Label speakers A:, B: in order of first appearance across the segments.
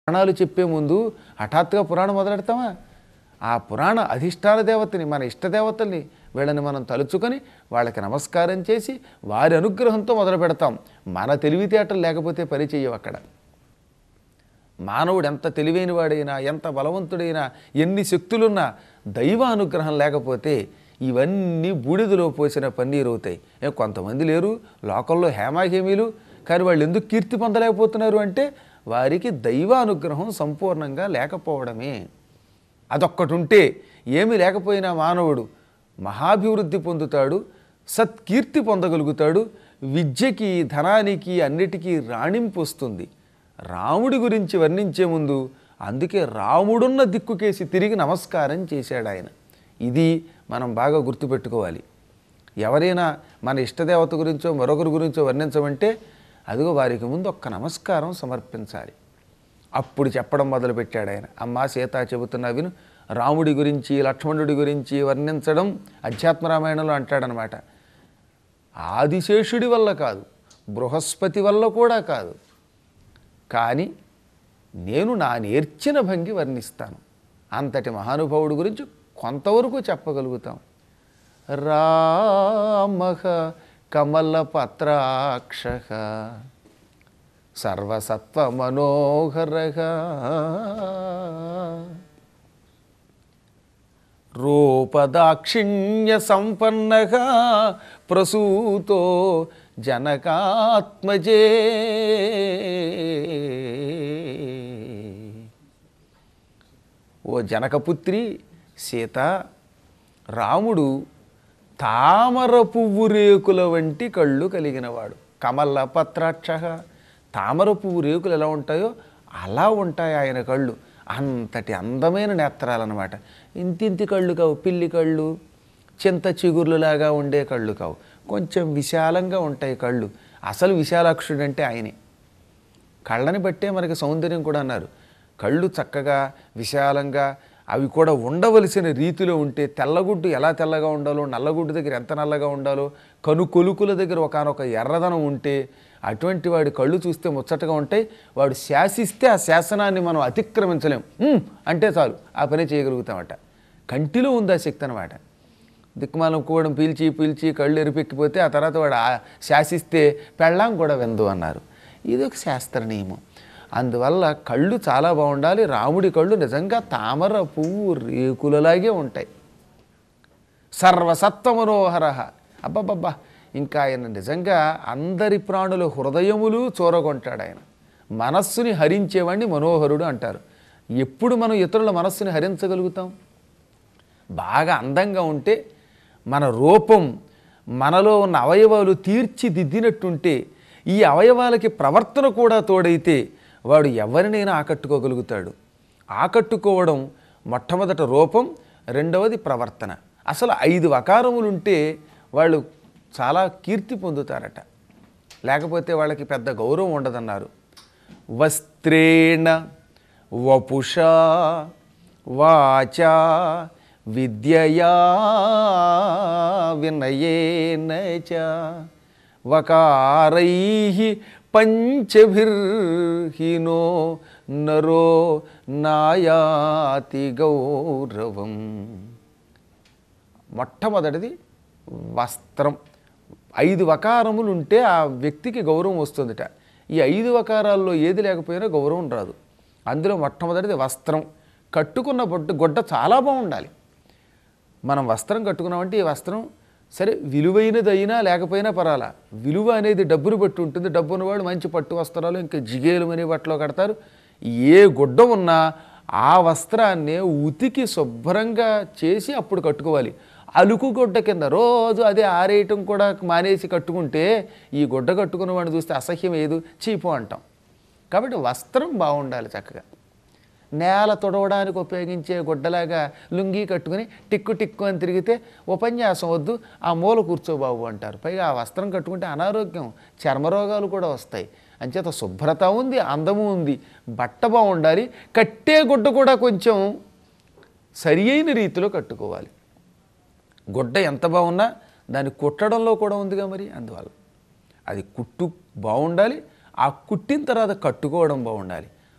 A: పురాణాలు చెప్పే ముందు హఠాత్తుగా పురాణం మొదలెడతామా ఆ పురాణ అధిష్టాన దేవతని మన ఇష్టదేవతల్ని వీళ్ళని మనం తలుచుకొని వాళ్ళకి నమస్కారం చేసి వారి అనుగ్రహంతో మొదలు పెడతాం మన తెలివితేటలు లేకపోతే పని చెయ్యవు అక్కడ మానవుడు ఎంత తెలివైన వాడైనా ఎంత బలవంతుడైనా ఎన్ని శక్తులున్నా దైవ అనుగ్రహం లేకపోతే ఇవన్నీ బూడిదలో పోసిన పన్నీరు అవుతాయి ఏ కొంతమంది లేరు లోకల్లో హేమాహేమీలు కానీ వాళ్ళు ఎందుకు కీర్తి పొందలేకపోతున్నారు అంటే వారికి దైవ అనుగ్రహం సంపూర్ణంగా లేకపోవడమే అదొక్కటి ఉంటే ఏమీ లేకపోయినా మానవుడు మహాభివృద్ధి పొందుతాడు సత్కీర్తి పొందగలుగుతాడు విద్యకి ధనానికి అన్నిటికీ రాణింపు వస్తుంది రాముడి గురించి వర్ణించే ముందు అందుకే రాముడున్న దిక్కుకేసి తిరిగి నమస్కారం చేశాడు ఆయన ఇది మనం బాగా గుర్తుపెట్టుకోవాలి ఎవరైనా మన ఇష్టదేవత గురించో మరొకరి గురించో వర్ణించమంటే అదిగో వారికి ముందు ఒక్క నమస్కారం సమర్పించాలి అప్పుడు చెప్పడం మొదలుపెట్టాడు ఆయన అమ్మా సీత చెబుతున్నా విను రాముడి గురించి లక్ష్మణుడి గురించి వర్ణించడం అధ్యాత్మ రామాయణంలో అంటాడనమాట ఆదిశేషుడి వల్ల కాదు బృహస్పతి వల్ల కూడా కాదు కానీ నేను నా నేర్చిన భంగి వర్ణిస్తాను అంతటి మహానుభావుడి గురించి కొంతవరకు చెప్పగలుగుతాం రామ కమలపత్రాక్ష సర్వసత్వమనోహర రూపదాక్షిణ్య సంపన్న ప్రసూతో జనకాత్మజే ఓ జనకపుత్రి సీత రాముడు తామర పువ్వు రేకుల వంటి కళ్ళు కలిగినవాడు కమల పత్రాక్ష తామర పువ్వు రేకులు ఎలా ఉంటాయో అలా ఉంటాయి ఆయన కళ్ళు అంతటి అందమైన నేత్రాలన్నమాట ఇంతింతి కళ్ళు కావు పిల్లి కళ్ళు చింత చిగుర్లులాగా ఉండే కళ్ళు కావు కొంచెం విశాలంగా ఉంటాయి కళ్ళు అసలు విశాలాక్షుడు అంటే ఆయనే కళ్ళని బట్టే మనకి సౌందర్యం కూడా అన్నారు కళ్ళు చక్కగా విశాలంగా అవి కూడా ఉండవలసిన రీతిలో ఉంటే తెల్లగుడ్డు ఎలా తెల్లగా ఉండాలో నల్లగుడ్డు దగ్గర ఎంత నల్లగా ఉండాలో కను కొలుకుల దగ్గర ఒకనొక ఎర్రదనం ఉంటే అటువంటి వాడి కళ్ళు చూస్తే ముచ్చటగా ఉంటాయి వాడు శాసిస్తే ఆ శాసనాన్ని మనం అతిక్రమించలేం "ఉమ్" అంటే చాలు ఆ పని చేయగలుగుతామట కంటిలో ఉంది ఆ శక్తి అనమాట దిక్మాలం కూడం పీల్చి పీల్చి కళ్ళు ఎరిపెక్కిపోతే ఆ తర్వాత వాడు ఆ శాసిస్తే పెళ్ళాం కూడా వెందు అన్నారు ఇది ఒక శాస్త్ర నియమం అందువల్ల కళ్ళు చాలా బాగుండాలి రాముడి కళ్ళు నిజంగా తామర పువ్వు రేకులలాగే ఉంటాయి సర్వసత్వమనోహర అబ్బబ్బబ్బా ఇంకా ఆయన నిజంగా అందరి ప్రాణుల హృదయములు చూరగొంటాడు ఆయన మనస్సుని హరించేవాడిని మనోహరుడు అంటారు ఎప్పుడు మనం ఇతరుల మనస్సుని హరించగలుగుతాం బాగా అందంగా ఉంటే మన రూపం మనలో ఉన్న అవయవాలు తీర్చిదిద్దినట్టుంటే ఈ అవయవాలకి ప్రవర్తన కూడా తోడైతే వాడు ఎవరినైనా ఆకట్టుకోగలుగుతాడు ఆకట్టుకోవడం మొట్టమొదట రూపం రెండవది ప్రవర్తన అసలు ఐదు వకారములుంటే వాళ్ళు చాలా కీర్తి పొందుతారట లేకపోతే వాళ్ళకి పెద్ద గౌరవం ఉండదన్నారు వస్త్రేణ వపుషా వాచా విద్యయా వినయేన చ వకారై పంచభిర్హినో నరో నాయాతి గౌరవం మొట్టమొదటిది వస్త్రం ఐదు వకారములు ఉంటే ఆ వ్యక్తికి గౌరవం వస్తుందిట ఈ ఐదు వకారాల్లో ఏది లేకపోయినా గౌరవం రాదు అందులో మొట్టమొదటిది వస్త్రం కట్టుకున్న బొట్టు గుడ్డ చాలా బాగుండాలి మనం వస్త్రం కట్టుకున్నామంటే ఈ వస్త్రం సరే విలువైనదైనా లేకపోయినా పర్వాలా విలువ అనేది డబ్బును బట్టి ఉంటుంది డబ్బు ఉన్నవాడు మంచి పట్టు వస్త్రాలు ఇంకా జిగేలు అనే బట్టలో కడతారు ఏ గుడ్డ ఉన్నా ఆ వస్త్రాన్ని ఉతికి శుభ్రంగా చేసి అప్పుడు కట్టుకోవాలి అలుకు గుడ్డ కింద రోజు అదే ఆరేయటం కూడా మానేసి కట్టుకుంటే ఈ గుడ్డ కట్టుకున్న వాడిని చూస్తే అసహ్యం ఏదు చీపు అంటాం కాబట్టి వస్త్రం బాగుండాలి చక్కగా నేల తొడవడానికి ఉపయోగించే గుడ్డలాగా లుంగీ కట్టుకుని టిక్కు టిక్కు అని తిరిగితే ఉపన్యాసం వద్దు ఆ మూల కూర్చోబాబు అంటారు పైగా ఆ వస్త్రం కట్టుకుంటే అనారోగ్యం చర్మరోగాలు కూడా వస్తాయి అంచేత శుభ్రత ఉంది అందము ఉంది బట్ట బాగుండాలి కట్టే గుడ్డ కూడా కొంచెం సరి అయిన రీతిలో కట్టుకోవాలి గుడ్డ ఎంత బాగున్నా దాన్ని కుట్టడంలో కూడా ఉందిగా మరి అందువల్ల అది కుట్టు బాగుండాలి ఆ కుట్టిన తర్వాత కట్టుకోవడం బాగుండాలి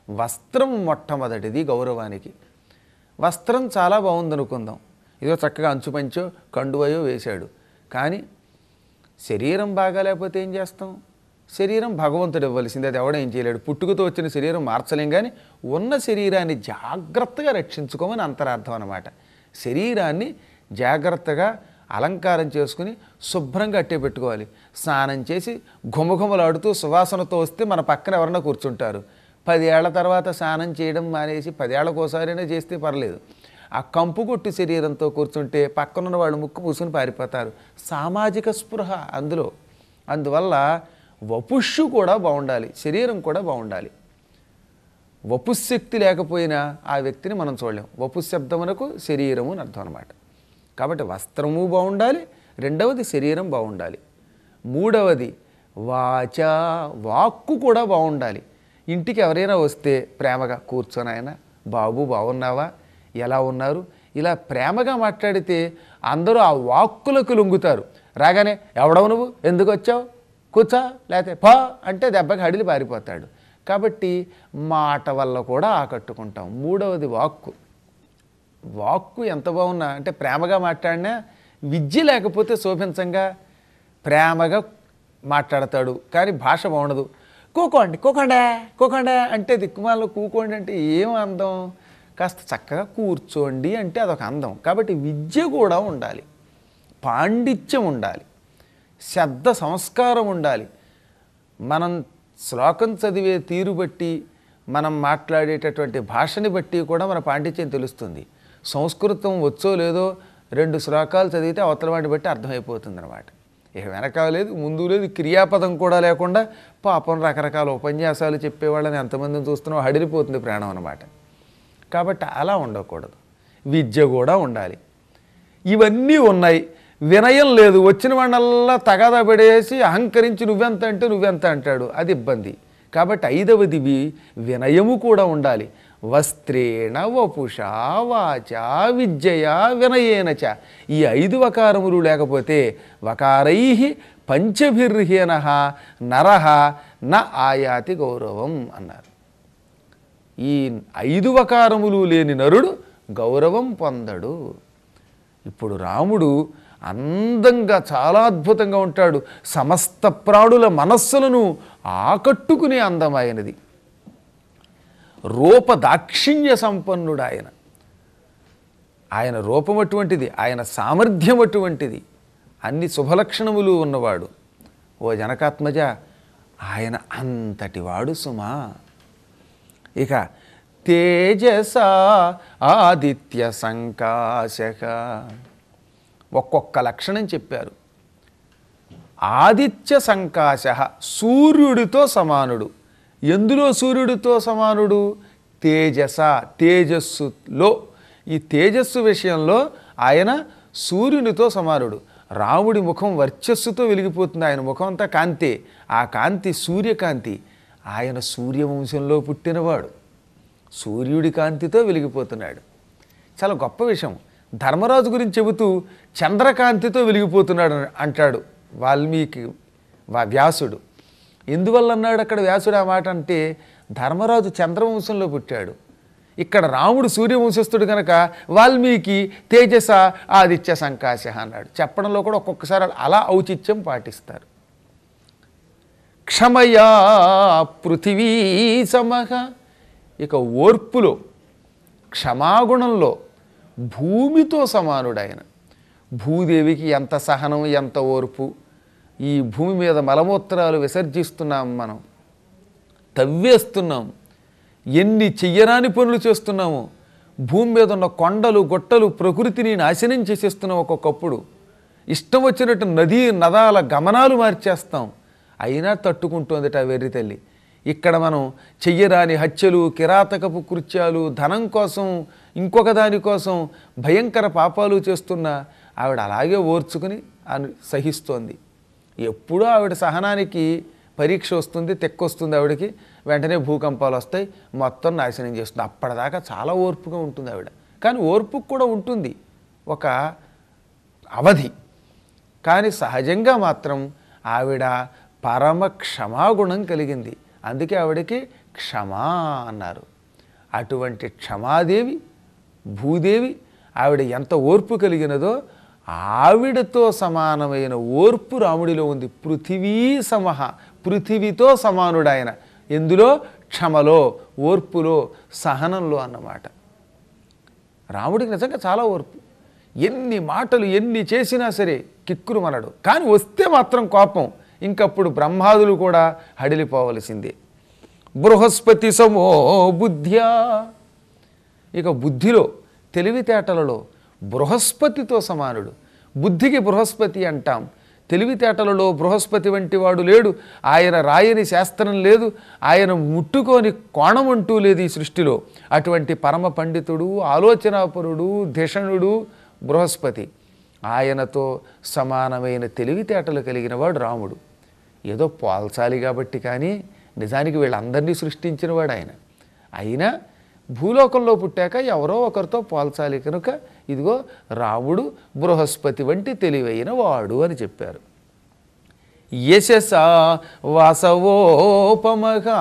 A: వస్త్రం మొట్టమొదటిది గౌరవానికి వస్త్రం చాలా బాగుందనుకుందాం ఏదో చక్కగా అంచుపంచో కండువయో వేశాడు కానీ శరీరం బాగాలేకపోతే ఏం చేస్తాం శరీరం భగవంతుడు ఇవ్వవలసింది అది ఎవడేం చేయలేడు పుట్టుకతో వచ్చిన శరీరం మార్చలేం కానీ ఉన్న శరీరాన్ని జాగ్రత్తగా రక్షించుకోమని అంతరార్థం అన్నమాట శరీరాన్ని జాగ్రత్తగా అలంకారం చేసుకుని శుభ్రంగా అట్టే పెట్టుకోవాలి స్నానం చేసి ఘుమఘుమలాడుతూ సువాసనతో వస్తే మన పక్కన ఎవరన్నా కూర్చుంటారు పదేళ్ల తర్వాత స్నానం చేయడం మానేసి పదేళ్లకోసారైనా చేస్తే పర్లేదు ఆ కంపు కొట్టి శరీరంతో కూర్చుంటే పక్కనున్న వాళ్ళు ముక్కు పూసుకుని పారిపోతారు సామాజిక స్పృహ అందులో అందువల్ల వపుష్యు కూడా బాగుండాలి శరీరం కూడా బాగుండాలి వపుశక్తి లేకపోయినా ఆ వ్యక్తిని మనం చూడలేం వపుశబ్దమునకు శరీరము అని అర్థం అనమాట కాబట్టి వస్త్రము బాగుండాలి రెండవది శరీరం బాగుండాలి మూడవది వాచ వాక్కు కూడా బాగుండాలి ఇంటికి ఎవరైనా వస్తే ప్రేమగా కూర్చొని ఆయన బాబు బాగున్నావా ఎలా ఉన్నారు ఇలా ప్రేమగా మాట్లాడితే అందరూ ఆ వాక్కులకు లొంగుతారు రాగానే ఎవడవు నువ్వు ఎందుకు వచ్చావు కూర్చో లేకపోతే పా అంటే దెబ్బకి హడిలి పారిపోతాడు కాబట్టి మాట వల్ల కూడా ఆకట్టుకుంటాం మూడవది వాక్కు వాక్కు ఎంత బాగున్నా అంటే ప్రేమగా మాట్లాడినా విద్య లేకపోతే శోభించంగా ప్రేమగా మాట్లాడతాడు కానీ భాష బాగుండదు కూకోండి కూకోండే కూకోండే అంటే దిక్కుమాలలో కూకోండి అంటే ఏం అందం కాస్త చక్కగా కూర్చోండి అంటే అదొక అందం కాబట్టి విద్య కూడా ఉండాలి పాండిత్యం ఉండాలి శ్రద్ధ సంస్కారం ఉండాలి మనం శ్లోకం చదివే తీరు బట్టి మనం మాట్లాడేటటువంటి భాషని బట్టి కూడా మన పాండిత్యం తెలుస్తుంది సంస్కృతం వచ్చో లేదో రెండు శ్లోకాలు చదివితే అవతల వాటిని బట్టి అర్థమైపోతుంది అనమాట ఇక వెనక లేదు ముందు లేదు క్రియాపదం కూడా లేకుండా పాపం రకరకాల ఉపన్యాసాలు చెప్పేవాళ్ళని ఎంతమందిని చూస్తున్నాం హడిలిపోతుంది ప్రాణం అనమాట కాబట్టి అలా ఉండకూడదు విద్య కూడా ఉండాలి ఇవన్నీ ఉన్నాయి వినయం లేదు వచ్చిన వాడినల్లా తగాదా పడేసి అహంకరించి నువ్వెంత అంటే నువ్వెంత అంటాడు అది ఇబ్బంది కాబట్టి ఐదవది వి- వినయము కూడా ఉండాలి వస్త్రేణ వపుష వాచ విద్యయ వినయేనచ ఈ ఐదు వకారములు లేకపోతే వకారై పంచభిర్హీన నరహ న ఆయాతి గౌరవం అన్నారు ఈ ఐదు వకారములు లేని నరుడు గౌరవం పొందడు ఇప్పుడు రాముడు అందంగా చాలా అద్భుతంగా ఉంటాడు సమస్త ప్రాణుల మనస్సులను ఆకట్టుకునే అందమైనది రూప దాక్షిణ్య సంపన్నుడు ఆయన ఆయన రూపం అటువంటిది ఆయన సామర్థ్యం అటువంటిది అన్ని శుభలక్షణములు ఉన్నవాడు ఓ జనకాత్మజ ఆయన అంతటివాడు సుమా ఇక తేజస ఆదిత్య సంకాశక ఒక్కొక్క లక్షణం చెప్పారు ఆదిత్య సంకాశ సూర్యుడితో సమానుడు ఎందులో సూర్యుడితో సమానుడు తేజస తేజస్సులో ఈ తేజస్సు విషయంలో ఆయన సూర్యునితో సమానుడు రాముడి ముఖం వర్చస్సుతో వెలిగిపోతుంది ఆయన ముఖం అంతా కాంతే ఆ కాంతి సూర్యకాంతి ఆయన సూర్యవంశంలో పుట్టినవాడు సూర్యుడి కాంతితో వెలిగిపోతున్నాడు చాలా గొప్ప విషయం ధర్మరాజు గురించి చెబుతూ చంద్రకాంతితో వెలిగిపోతున్నాడు అంటాడు వాల్మీకి వా- వ్యాసుడు ఎందువల్ల అన్నాడు అక్కడ వ్యాసుడు ఆ మాట అంటే ధర్మరాజు చంద్రవంశంలో పుట్టాడు ఇక్కడ రాముడు సూర్యవంశస్థుడు కనుక వాల్మీకి తేజస ఆదిత్య సంకాశ అన్నాడు చెప్పడంలో కూడా ఒక్కొక్కసారి అలా ఔచిత్యం పాటిస్తారు క్షమయా పృథివీ సమహ ఇక ఓర్పులో క్షమాగుణంలో భూమితో సమానుడైన భూదేవికి ఎంత సహనం ఎంత ఓర్పు ఈ భూమి మీద మలమూత్రాలు విసర్జిస్తున్నాం మనం తవ్వేస్తున్నాం ఎన్ని చెయ్యరాని పనులు చేస్తున్నాము భూమి మీద ఉన్న కొండలు గొట్టలు ప్రకృతిని నాశనం చేసేస్తున్నాం ఒక్కొక్కప్పుడు ఇష్టం వచ్చినట్టు నదీ నదాల గమనాలు మార్చేస్తాం అయినా తట్టుకుంటోందిట ఆ వెర్రి తల్లి ఇక్కడ మనం చెయ్యరాని హత్యలు కిరాతకపు కృత్యాలు ధనం కోసం ఇంకొక దాని కోసం భయంకర పాపాలు చేస్తున్న ఆవిడ అలాగే ఓర్చుకుని అను సహిస్తోంది ఎప్పుడూ ఆవిడ సహనానికి పరీక్ష వస్తుంది తెక్కొస్తుంది ఆవిడకి వెంటనే భూకంపాలు వస్తాయి మొత్తం నాశనం చేస్తుంది అప్పటిదాకా చాలా ఓర్పుగా ఉంటుంది ఆవిడ కానీ ఓర్పుకు కూడా ఉంటుంది ఒక అవధి కానీ సహజంగా మాత్రం ఆవిడ పరమ క్షమాగుణం కలిగింది అందుకే ఆవిడకి క్షమా అన్నారు అటువంటి క్షమాదేవి భూదేవి ఆవిడ ఎంత ఓర్పు కలిగినదో ఆవిడతో సమానమైన ఓర్పు రాముడిలో ఉంది పృథివీ సమహ పృథివితో సమానుడు ఆయన ఎందులో క్షమలో ఓర్పులో సహనంలో అన్నమాట రాముడికి నిజంగా చాలా ఓర్పు ఎన్ని మాటలు ఎన్ని చేసినా సరే కిక్కురు మనడు కానీ వస్తే మాత్రం కోపం ఇంకప్పుడు బ్రహ్మాదులు కూడా హడిలిపోవలసిందే బృహస్పతి సమో బుద్ధ్యా ఇక బుద్ధిలో తెలివితేటలలో బృహస్పతితో సమానుడు బుద్ధికి బృహస్పతి అంటాం తెలివితేటలలో బృహస్పతి వంటి వాడు లేడు ఆయన రాయని శాస్త్రం లేదు ఆయన ముట్టుకోని కోణం అంటూ లేదు ఈ సృష్టిలో అటువంటి పరమ పండితుడు ఆలోచనాపరుడు ధిషణుడు బృహస్పతి ఆయనతో సమానమైన తెలివితేటలు కలిగిన వాడు రాముడు ఏదో పోల్చాలి కాబట్టి కానీ నిజానికి వీళ్ళందరినీ సృష్టించినవాడు ఆయన అయినా భూలోకంలో పుట్టాక ఎవరో ఒకరితో పోల్చాలి కనుక ఇదిగో రాముడు బృహస్పతి వంటి తెలివైన వాడు అని చెప్పారు యశస వాసవోపమగా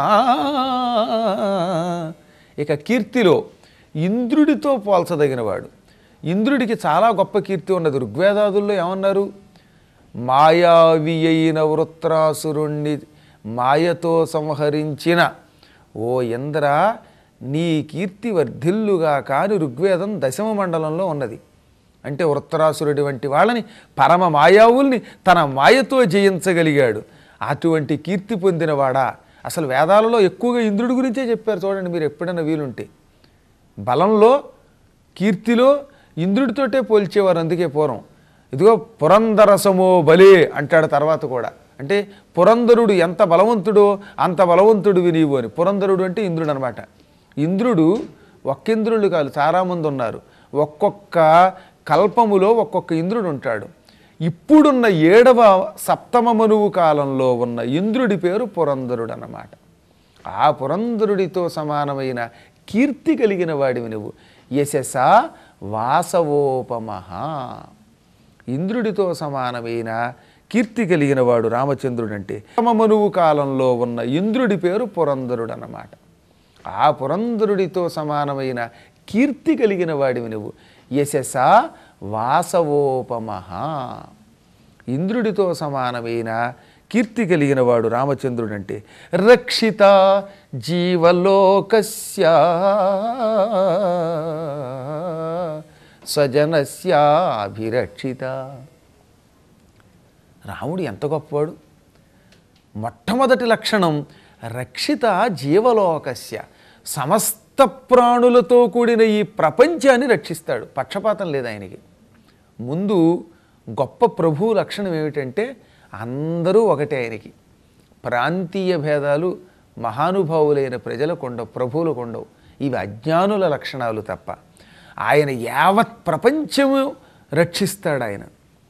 A: ఇక కీర్తిలో ఇంద్రుడితో పోల్చదగినవాడు ఇంద్రుడికి చాలా గొప్ప కీర్తి ఉన్నది ఋగ్వేదాదుల్లో ఏమన్నారు మాయావి అయిన వృత్రాసురుణ్ణి మాయతో సంహరించిన ఓ ఇంద్ర నీ కీర్తి వర్ధిల్లుగా కాని ఋగ్వేదం దశమ మండలంలో ఉన్నది అంటే వృత్తరాసురుడి వంటి వాళ్ళని పరమ మాయావుల్ని తన మాయతో జయించగలిగాడు అటువంటి కీర్తి పొందినవాడా అసలు వేదాలలో ఎక్కువగా ఇంద్రుడి గురించే చెప్పారు చూడండి మీరు ఎప్పుడైనా వీలుంటే బలంలో కీర్తిలో ఇంద్రుడితోటే పోల్చేవారు అందుకే పూర్వం ఇదిగో పురంధరసమో బలే అంటాడు తర్వాత కూడా అంటే పురంధరుడు ఎంత బలవంతుడో అంత బలవంతుడు నీవు అని పురంధరుడు అంటే ఇంద్రుడు అనమాట ఇంద్రుడు ఒక్క ఇంద్రుడు కాదు చాలామంది ఉన్నారు ఒక్కొక్క కల్పములో ఒక్కొక్క ఇంద్రుడు ఉంటాడు ఇప్పుడున్న ఏడవ సప్తమ మనువు కాలంలో ఉన్న ఇంద్రుడి పేరు పురంధరుడు అన్నమాట ఆ పురంధరుడితో సమానమైన కీర్తి కలిగిన వాడివి నువ్వు యశస వాసవోపమహ ఇంద్రుడితో సమానమైన కీర్తి కలిగిన వాడు రామచంద్రుడు అంటే మనువు కాలంలో ఉన్న ఇంద్రుడి పేరు పురంధరుడు అన్నమాట ఆ పురంధరుడితో సమానమైన కీర్తి కలిగిన వాడివి నువ్వు యశస వాసవోపమహ ఇంద్రుడితో సమానమైన కీర్తి కలిగిన వాడు రామచంద్రుడు అంటే రక్షిత జీవలోకస్య స్వజనస్యాభిరక్షిత రాముడు ఎంత గొప్పవాడు మొట్టమొదటి లక్షణం రక్షిత జీవలోకస్య సమస్త ప్రాణులతో కూడిన ఈ ప్రపంచాన్ని రక్షిస్తాడు పక్షపాతం లేదు ఆయనకి ముందు గొప్ప ప్రభు లక్షణం ఏమిటంటే అందరూ ఒకటే ఆయనకి ప్రాంతీయ భేదాలు మహానుభావులైన ప్రజలకు ఉండవు ప్రభువులకు ఉండవు ఇవి అజ్ఞానుల లక్షణాలు తప్ప ఆయన యావత్ ప్రపంచము రక్షిస్తాడు ఆయన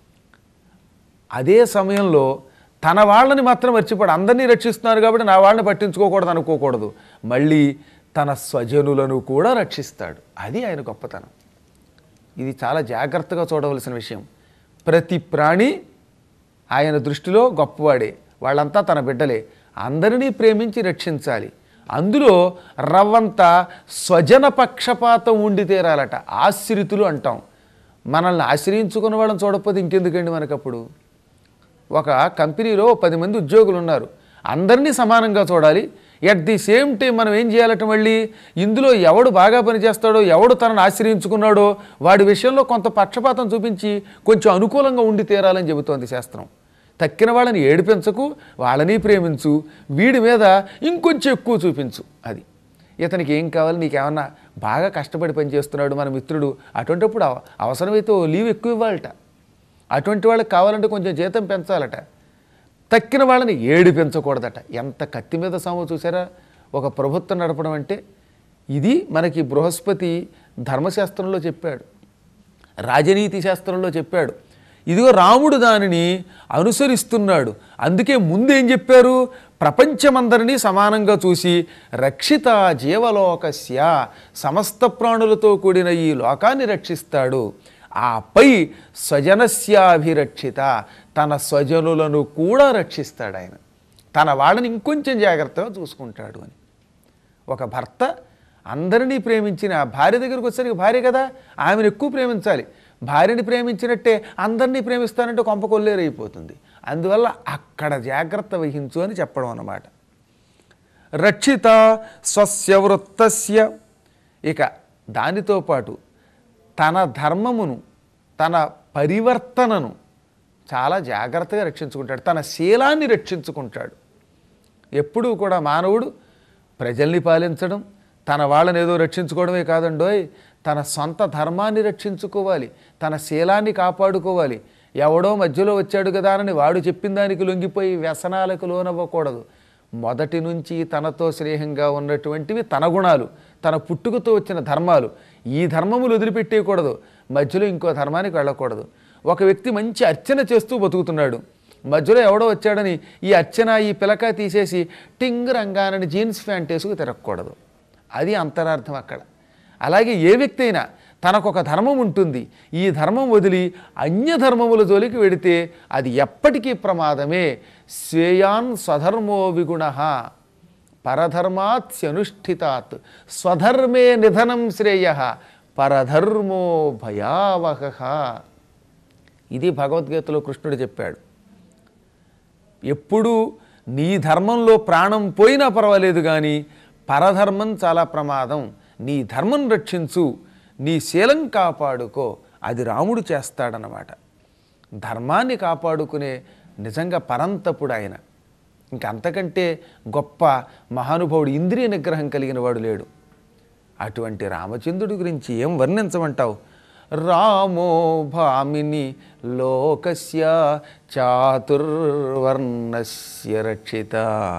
A: అదే సమయంలో తన వాళ్ళని మాత్రం మర్చిపోడు అందరినీ రక్షిస్తున్నారు కాబట్టి నా వాళ్ళని పట్టించుకోకూడదు అనుకోకూడదు మళ్ళీ తన స్వజనులను కూడా రక్షిస్తాడు అది ఆయన గొప్పతనం ఇది చాలా జాగ్రత్తగా చూడవలసిన విషయం ప్రతి ప్రాణి ఆయన దృష్టిలో గొప్పవాడే వాళ్ళంతా తన బిడ్డలే అందరినీ ప్రేమించి రక్షించాలి అందులో రవ్వంత స్వజన పక్షపాతం ఉండి తీరాలట ఆశ్రితులు అంటాం మనల్ని ఆశ్రయించుకున్న వాళ్ళని చూడకపోతే ఇంకెందుకండి మనకప్పుడు ఒక కంపెనీలో పది మంది ఉద్యోగులు ఉన్నారు అందరినీ సమానంగా చూడాలి ఎట్ ది సేమ్ టైం మనం ఏం చేయాలట మళ్ళీ ఇందులో ఎవడు బాగా పనిచేస్తాడో ఎవడు తనను ఆశ్రయించుకున్నాడో వాడి విషయంలో కొంత పక్షపాతం చూపించి కొంచెం అనుకూలంగా ఉండి తీరాలని చెబుతోంది శాస్త్రం తక్కిన వాళ్ళని ఏడిపించకు వాళ్ళని ప్రేమించు వీడి మీద ఇంకొంచెం ఎక్కువ చూపించు అది ఇతనికి ఏం కావాలి నీకేమన్నా బాగా కష్టపడి పనిచేస్తున్నాడు మన మిత్రుడు అటువంటిప్పుడు అవ- అవసరమైతే ఓ లీవ్ ఎక్కువ ఇవ్వాలట అటువంటి వాళ్ళకి కావాలంటే కొంచెం జీతం పెంచాలట తక్కిన వాళ్ళని ఏడిపించకూడదట ఎంత కత్తి మీద సామో చూసారా ఒక ప్రభుత్వం నడపడం అంటే ఇది మనకి బృహస్పతి ధర్మశాస్త్రంలో చెప్పాడు రాజనీతి శాస్త్రంలో చెప్పాడు ఇదిగో రాముడు దానిని అనుసరిస్తున్నాడు అందుకే ముందేం చెప్పారు ప్రపంచమందరినీ సమానంగా చూసి రక్షిత జీవలోకస్య సమస్త ప్రాణులతో కూడిన ఈ లోకాన్ని రక్షిస్తాడు ఆపై స్వజనస్యాభిరక్షిత తన స్వజనులను కూడా రక్షిస్తాడు ఆయన తన వాళ్ళని ఇంకొంచెం జాగ్రత్తగా చూసుకుంటాడు అని ఒక భర్త అందరినీ ప్రేమించిన భార్య దగ్గరికి వచ్చేసరికి భార్య కదా ఆమెను ఎక్కువ ప్రేమించాలి భార్యని ప్రేమించినట్టే అందరినీ ప్రేమిస్తానంటే కొంప కొల్లేరైపోతుంది అందువల్ల అక్కడ జాగ్రత్త వహించు అని చెప్పడం అన్నమాట రక్షిత స్వస్య వృత్తస్య ఇక దానితో పాటు తన ధర్మమును తన పరివర్తనను చాలా జాగ్రత్తగా రక్షించుకుంటాడు తన శీలాన్ని రక్షించుకుంటాడు ఎప్పుడూ కూడా మానవుడు ప్రజల్ని పాలించడం తన వాళ్ళని ఏదో రక్షించుకోవడమే కాదండోయ్ తన సొంత ధర్మాన్ని రక్షించుకోవాలి తన శీలాన్ని కాపాడుకోవాలి ఎవడో మధ్యలో వచ్చాడు కదా అని వాడు చెప్పిన దానికి లొంగిపోయి వ్యసనాలకు లోనవ్వకూడదు మొదటి నుంచి తనతో స్నేహంగా ఉన్నటువంటివి తన గుణాలు తన పుట్టుకతో వచ్చిన ధర్మాలు ఈ ధర్మములు వదిలిపెట్టేయకూడదు మధ్యలో ఇంకో ధర్మానికి వెళ్ళకూడదు ఒక వ్యక్తి మంచి అర్చన చేస్తూ బతుకుతున్నాడు మధ్యలో ఎవడో వచ్చాడని ఈ అర్చన ఈ పిలక తీసేసి టింగ్ రంగానని జీన్స్ ప్యాంట్ వేసుకు తిరగకూడదు అది అంతరార్థం అక్కడ అలాగే ఏ వ్యక్తి అయినా తనకొక ధర్మం ఉంటుంది ఈ ధర్మం వదిలి అన్య ధర్మముల జోలికి వెడితే అది ఎప్పటికీ ప్రమాదమే శ్రేయాన్ స్వధర్మో విగుణ పరధర్మాత్యనుష్ఠితాత్ స్వధర్మే నిధనం శ్రేయ పరధర్మో భయావహ ఇది భగవద్గీతలో కృష్ణుడు చెప్పాడు ఎప్పుడూ నీ ధర్మంలో ప్రాణం పోయినా పర్వాలేదు కానీ పరధర్మం చాలా ప్రమాదం నీ ధర్మం రక్షించు నీ శీలం కాపాడుకో అది రాముడు చేస్తాడనమాట ధర్మాన్ని కాపాడుకునే నిజంగా పరంతపుడు ఆయన ఇంక అంతకంటే గొప్ప మహానుభావుడు ఇంద్రియ నిగ్రహం కలిగిన వాడు లేడు అటువంటి రామచంద్రుడి గురించి ఏం వర్ణించమంటావు రామో భామిని లోకస్య చాతుర్వర్ణస్య రక్షిత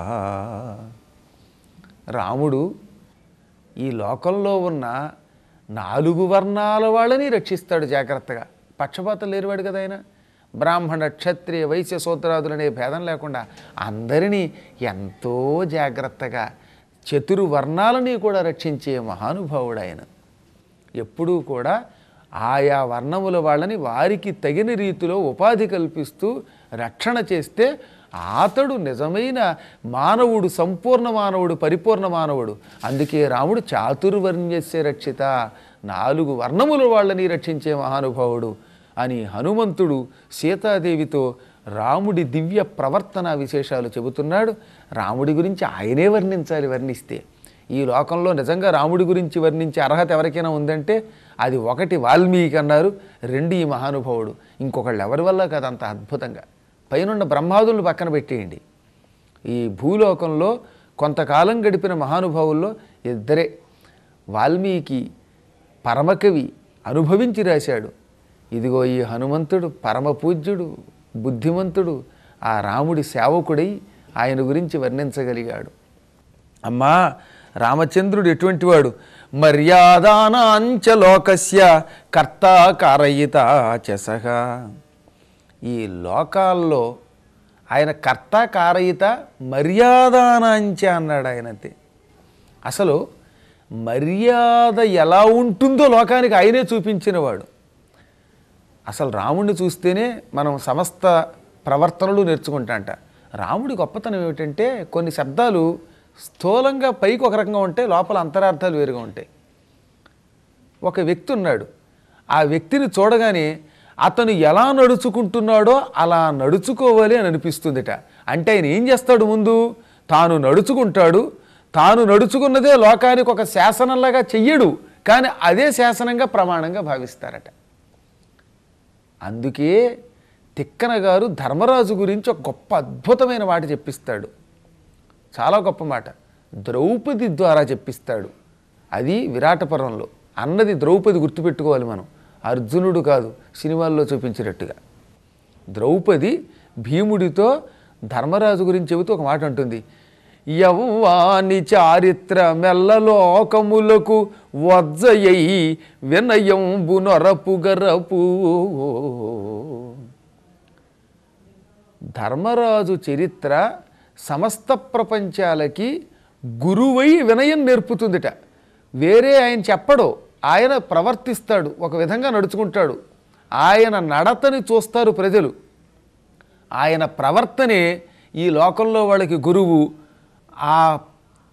A: రాముడు ఈ లోకంలో ఉన్న నాలుగు వర్ణాల వాళ్ళని రక్షిస్తాడు జాగ్రత్తగా పక్షపాతం లేనివాడు కదా ఆయన బ్రాహ్మణ క్షత్రియ వైశ్య సూత్రాదులనే భేదం లేకుండా అందరినీ ఎంతో జాగ్రత్తగా చతుర్వర్ణాలని కూడా రక్షించే మహానుభావుడు ఆయన ఎప్పుడూ కూడా ఆయా వర్ణముల వాళ్ళని వారికి తగిన రీతిలో ఉపాధి కల్పిస్తూ రక్షణ చేస్తే అతడు నిజమైన మానవుడు సంపూర్ణ మానవుడు పరిపూర్ణ మానవుడు అందుకే రాముడు చాతుర్వర్ణ్యస్య రక్షిత నాలుగు వర్ణముల వాళ్ళని రక్షించే మహానుభావుడు అని హనుమంతుడు సీతాదేవితో రాముడి దివ్య ప్రవర్తన విశేషాలు చెబుతున్నాడు రాముడి గురించి ఆయనే వర్ణించాలి వర్ణిస్తే ఈ లోకంలో నిజంగా రాముడి గురించి వర్ణించే అర్హత ఎవరికైనా ఉందంటే అది ఒకటి వాల్మీకి అన్నారు రెండు ఈ మహానుభావుడు ఇంకొకళ్ళు ఎవరి వల్ల కాదు అంత అద్భుతంగా పైనున్న బ్రహ్మాదులను పక్కన పెట్టేయండి ఈ భూలోకంలో కొంతకాలం గడిపిన మహానుభావుల్లో ఇద్దరే వాల్మీకి పరమకవి అనుభవించి రాశాడు ఇదిగో ఈ హనుమంతుడు పరమ పూజ్యుడు బుద్ధిమంతుడు ఆ రాముడి సేవకుడై ఆయన గురించి వర్ణించగలిగాడు అమ్మా రామచంద్రుడు ఎటువంటి వాడు మర్యాదానాంచ లోకస్య కర్త కారయిత చసహ ఈ లోకాల్లో ఆయన కర్త కారయిత మర్యాదానాంచ అన్నాడు ఆయన అంతే అసలు మర్యాద ఎలా ఉంటుందో లోకానికి ఆయనే చూపించినవాడు అసలు రాముడిని చూస్తేనే మనం సమస్త ప్రవర్తనలు నేర్చుకుంటాంట రాముడి గొప్పతనం ఏమిటంటే కొన్ని శబ్దాలు స్థూలంగా పైకి ఒక రకంగా ఉంటాయి లోపల అంతరార్థాలు వేరుగా ఉంటాయి ఒక వ్యక్తి ఉన్నాడు ఆ వ్యక్తిని చూడగానే అతను ఎలా నడుచుకుంటున్నాడో అలా నడుచుకోవాలి అని అనిపిస్తుందిట అంటే ఆయన ఏం చేస్తాడు ముందు తాను నడుచుకుంటాడు తాను నడుచుకున్నదే లోకానికి ఒక శాసనంలాగా చెయ్యడు కానీ అదే శాసనంగా ప్రమాణంగా భావిస్తారట అందుకే తిక్కన గారు ధర్మరాజు గురించి ఒక గొప్ప అద్భుతమైన మాట చెప్పిస్తాడు చాలా గొప్ప మాట ద్రౌపది ద్వారా చెప్పిస్తాడు అది విరాటపురంలో అన్నది ద్రౌపది గుర్తుపెట్టుకోవాలి మనం అర్జునుడు కాదు సినిమాల్లో చూపించినట్టుగా ద్రౌపది భీముడితో ధర్మరాజు గురించి చెబుతూ ఒక మాట అంటుంది యవ్వాని చారిత్ర మెల్లలోకములకు వజ్జయై వినయంబు నొరపు గరపు ధర్మరాజు చరిత్ర సమస్త ప్రపంచాలకి గురువై వినయం నేర్పుతుందిట వేరే ఆయన చెప్పడు ఆయన ప్రవర్తిస్తాడు ఒక విధంగా నడుచుకుంటాడు ఆయన నడతని చూస్తారు ప్రజలు ఆయన ప్రవర్తనే ఈ లోకంలో వాళ్ళకి గురువు ఆ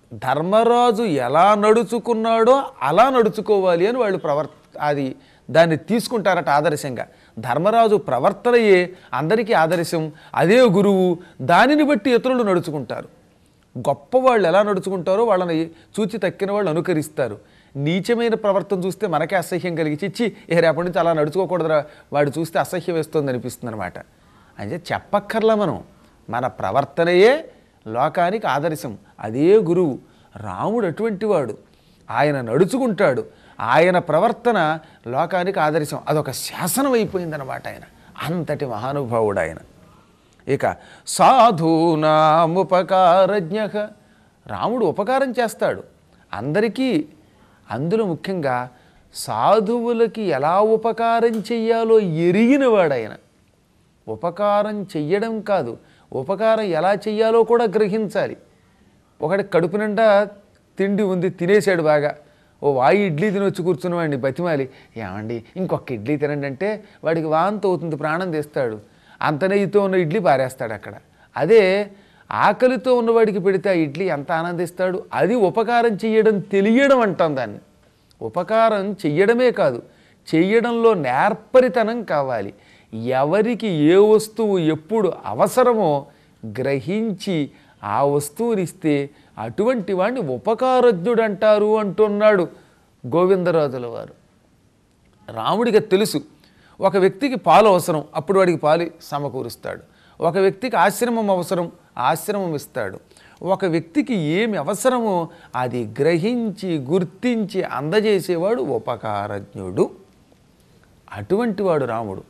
A: ధర్మరాజు ఎలా నడుచుకున్నాడో అలా నడుచుకోవాలి అని వాళ్ళు ప్రవర్ అది దాన్ని తీసుకుంటారట ఆదర్శంగా ధర్మరాజు ప్రవర్తనయే అందరికీ ఆదర్శం అదే గురువు దానిని బట్టి ఇతరులు నడుచుకుంటారు గొప్పవాళ్ళు ఎలా నడుచుకుంటారో వాళ్ళని చూచి తక్కిన వాళ్ళు అనుకరిస్తారు నీచమైన ప్రవర్తన చూస్తే మనకే అసహ్యం కలిగి చిచ్చి ఏ రేపటి నుంచి అలా నడుచుకోకూడదురా వాడు చూస్తే అసహ్యం వేస్తుంది అనిపిస్తుంది అనమాట అంటే చెప్పక్కర్లా మనం మన ప్రవర్తనయే లోకానికి ఆదర్శం అదే గురువు రాముడు అటువంటి వాడు ఆయన నడుచుకుంటాడు ఆయన ప్రవర్తన లోకానికి ఆదర్శం అదొక శాసనం అయిపోయిందనమాట ఆయన అంతటి మహానుభావుడు ఆయన ఇక సాధూనాముపకారజ్ఞ రాముడు ఉపకారం చేస్తాడు అందరికీ అందులో ముఖ్యంగా సాధువులకి ఎలా ఉపకారం చెయ్యాలో ఎరిగినవాడు ఆయన ఉపకారం చెయ్యడం కాదు ఉపకారం ఎలా చెయ్యాలో కూడా గ్రహించాలి ఒకటి కడుపు నిండా తిండి ఉంది తినేసాడు బాగా ఓ వాయి ఇడ్లీ తినొచ్చి కూర్చున్నవాడిని బతిమాలి ఏమండి ఇంకొక ఇడ్లీ తినండి అంటే వాడికి వాంతి అవుతుంది ప్రాణం తీస్తాడు అంత నెయ్యితో ఉన్న ఇడ్లీ పారేస్తాడు అక్కడ అదే ఆకలితో ఉన్నవాడికి పెడితే ఆ ఇడ్లీ ఎంత ఆనందిస్తాడు అది ఉపకారం చెయ్యడం తెలియడం అంటాం దాన్ని ఉపకారం చెయ్యడమే కాదు చెయ్యడంలో నేర్పరితనం కావాలి ఎవరికి ఏ వస్తువు ఎప్పుడు అవసరమో గ్రహించి ఆ వస్తువునిస్తే అటువంటి వాడిని ఉపకారజ్ఞుడు అంటారు అంటున్నాడు గోవిందరాజుల వారు రాముడికి తెలుసు ఒక వ్యక్తికి పాలు అవసరం అప్పుడు వాడికి పాలు సమకూరుస్తాడు ఒక వ్యక్తికి ఆశ్రమం అవసరం ఆశ్రమం ఇస్తాడు ఒక వ్యక్తికి ఏమి అవసరమో అది గ్రహించి గుర్తించి అందజేసేవాడు ఉపకారజ్ఞుడు అటువంటి వాడు రాముడు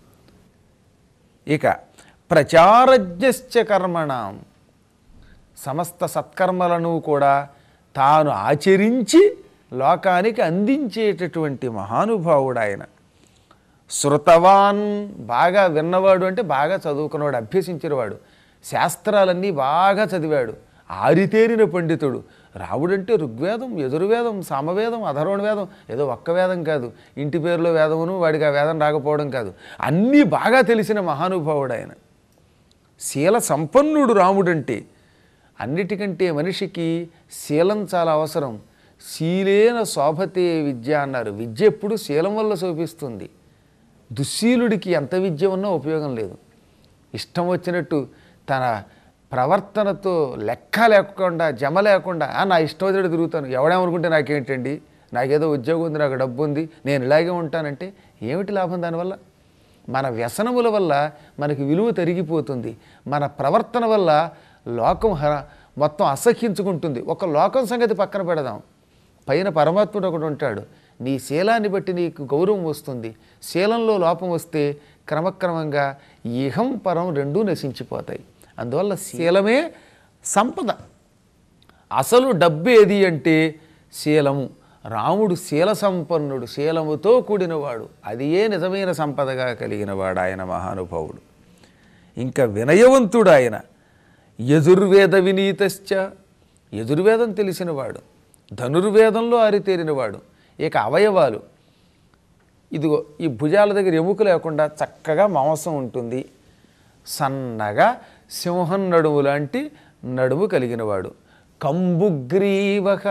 A: ఇక ప్రచారజ్ఞశ్చ కర్మణం సమస్త సత్కర్మలను కూడా తాను ఆచరించి లోకానికి అందించేటటువంటి మహానుభావుడు ఆయన శృతవాన్ బాగా విన్నవాడు అంటే బాగా చదువుకున్నవాడు అభ్యసించినవాడు శాస్త్రాలన్నీ బాగా చదివాడు ఆరితేరిన పండితుడు రావుడంటే ఋగ్వేదం యజుర్వేదం సామవేదం అధర్వణ వేదం ఏదో ఒక్క వేదం కాదు ఇంటి పేరులో వేదమును వాడికి ఆ వేదం రాకపోవడం కాదు అన్నీ బాగా తెలిసిన మహానుభావుడు ఆయన శీల సంపన్నుడు రాముడంటే అన్నిటికంటే మనిషికి శీలం చాలా అవసరం శీలేన శోభతే విద్య అన్నారు విద్య ఎప్పుడు శీలం వల్ల శోభిస్తుంది దుశ్శీలుడికి ఎంత విద్య ఉన్నా ఉపయోగం లేదు ఇష్టం వచ్చినట్టు తన ప్రవర్తనతో లెక్క లేకుండా జమ లేకుండా "ఆ, నా ఇష్టం వచ్చినట్టు తిరుగుతాను ఎవడేమనుకుంటే నాకేంటండి నాకేదో ఉద్యోగం ఉంది నాకు డబ్బు ఉంది నేను ఇలాగే ఉంటానంటే ఏమిటి లాభం దానివల్ల మన వ్యసనముల వల్ల మనకి విలువ తరిగిపోతుంది మన ప్రవర్తన వల్ల లోకం హ- మొత్తం అసహ్యించుకుంటుంది ఒక లోకం సంగతి పక్కన పెడదాం పైన పరమాత్ముడు ఒకడు ఉంటాడు నీ శీలాన్ని బట్టి నీకు గౌరవం వస్తుంది శీలంలో లోపం వస్తే క్రమక్రమంగా ఇహం పరం రెండూ నశించిపోతాయి అందువల్ల శీలమే సంపద అసలు డబ్బు ఏది అంటే శీలము రాముడు శీల సంపన్నుడు శీలముతో కూడినవాడు అది ఏ నిజమైన సంపదగా కలిగినవాడు ఆయన మహానుభావుడు ఇంకా వినయవంతుడు ఆయన యజుర్వేద వినీతశ్చ యజుర్వేదం తెలిసినవాడు ధనుర్వేదంలో ఆరితేరినవాడు ఇక అవయవాలు ఇదిగో ఈ భుజాల దగ్గర ఎముక లేకుండా చక్కగా మాంసం ఉంటుంది సన్నగా సింహం నడుము లాంటి నడుము కలిగినవాడు కంబుగ్రీవక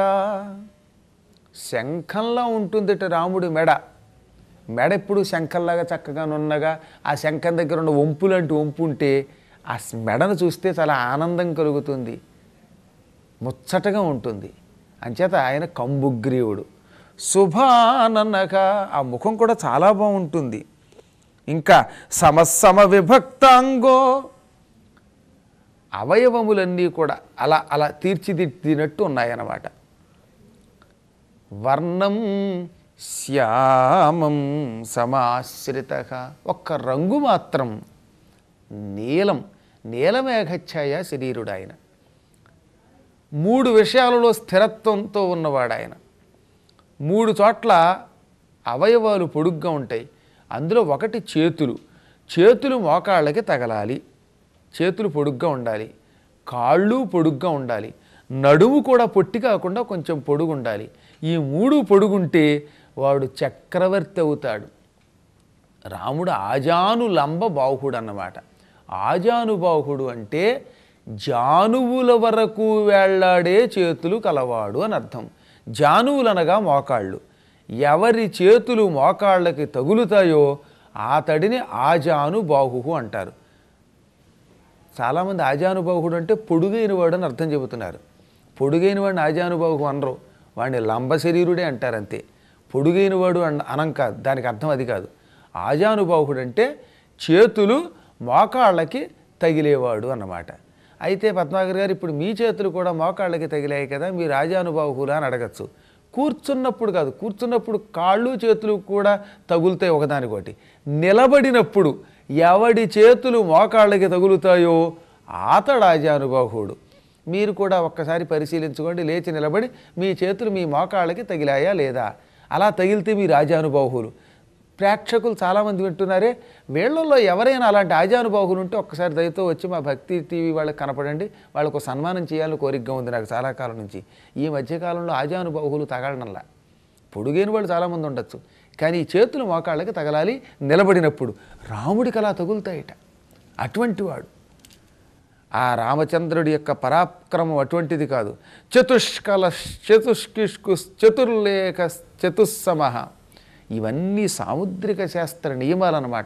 A: శంఖంలా ఉంటుందట రాముడి మెడ మెడ ఎప్పుడు శంఖంలాగా చక్కగా నున్నగా ఆ శంఖం దగ్గర ఉన్న వంపు లాంటి వంపు ఉంటే ఆ స్- మెడను చూస్తే చాలా ఆనందం కలుగుతుంది ముచ్చటగా ఉంటుంది అంచేత ఆయన కంబుగ్రీవుడు శుభాననక ఆ ముఖం కూడా చాలా బాగుంటుంది ఇంకా సమసమ విభక్తాంగో అవయవములన్నీ కూడా అలా అలా తీర్చిదిద్దినట్టు ఉన్నాయన్నమాట వర్ణం శ్యామం సమాశ్రిత ఒక్క రంగు మాత్రం నీలం నీలమేఘఛాయ శరీరుడు ఆయన మూడు విషయాలలో స్థిరత్వంతో ఉన్నవాడు ఆయన మూడు చోట్ల అవయవాలు పొడుగ్గా ఉంటాయి అందులో ఒకటి చేతులు చేతులు మోకాళ్ళకి తగలాలి చేతులు పొడుగ్గా ఉండాలి కాళ్ళు పొడుగ్గా ఉండాలి నడుము కూడా పొట్టి కాకుండా కొంచెం పొడుగు ఉండాలి ఈ మూడు పొడుగుంటే వాడు చక్రవర్తి అవుతాడు రాముడు ఆజాను లంబ బాహుడు అన్నమాట ఆజానుబాహుడు అంటే జానువుల వరకు వేళ్లాడే చేతులు కలవాడు అని అర్థం జానువులనగా మోకాళ్ళు ఎవరి చేతులు మోకాళ్ళకి తగులుతాయో ఆతడిని ఆజాను బాహువు అంటారు చాలామంది ఆజానుబాహుడు అంటే పొడుగైన వాడు అని అర్థం చెబుతున్నారు పొడుగైన వాడిని ఆజానుబాహు అనరు వాడిని లంబ శరీరుడే అంటారు అంతే పొడుగైన వాడు అన అనం కాదు దానికి అర్థం అది కాదు ఆజానుబాహుడు అంటే చేతులు మోకాళ్ళకి తగిలేవాడు అన్నమాట అయితే పద్మాగర్ గారు ఇప్పుడు మీ చేతులు కూడా మోకాళ్ళకి తగిలాయి కదా మీరు రాజానుబాహులా అని అడగచ్చు కూర్చున్నప్పుడు కాదు కూర్చున్నప్పుడు కాళ్ళు చేతులు కూడా తగులుతాయి ఒకదానికొకటి నిలబడినప్పుడు ఎవడి చేతులు మోకాళ్ళకి తగులుతాయో ఆతడు ఆజానుబాహుడు మీరు కూడా ఒక్కసారి పరిశీలించుకోండి లేచి నిలబడి మీ చేతులు మీ మోకాళ్ళకి తగిలాయా లేదా అలా తగిలితే మీ రాజానుబాహులు ప్రేక్షకులు చాలామంది వింటున్నారే వీళ్ళల్లో ఎవరైనా అలాంటి ఆజానుబాహులు ఉంటే ఒక్కసారి దయతో వచ్చి మా భక్తి టీవీ వాళ్ళకి కనపడండి వాళ్ళకు ఒక సన్మానం చేయాలని కోరికగా ఉంది నాకు చాలా కాలం నుంచి ఈ మధ్యకాలంలో ఆజానుబాహులు తగలడంలా పొడుగైన వాళ్ళు చాలామంది ఉండొచ్చు కానీ ఈ చేతులు మోకాళ్ళకి తగలాలి నిలబడినప్పుడు రాముడికి అలా తగులుతాయట అటువంటి వాడు ఆ రామచంద్రుడి యొక్క పరాక్రమం అటువంటిది కాదు చతుష్కల చతుష్కిష్కు చతుర్లేఖ చతుస్సమహ ఇవన్నీ సాముద్రిక శాస్త్ర నియమాలన్నమాట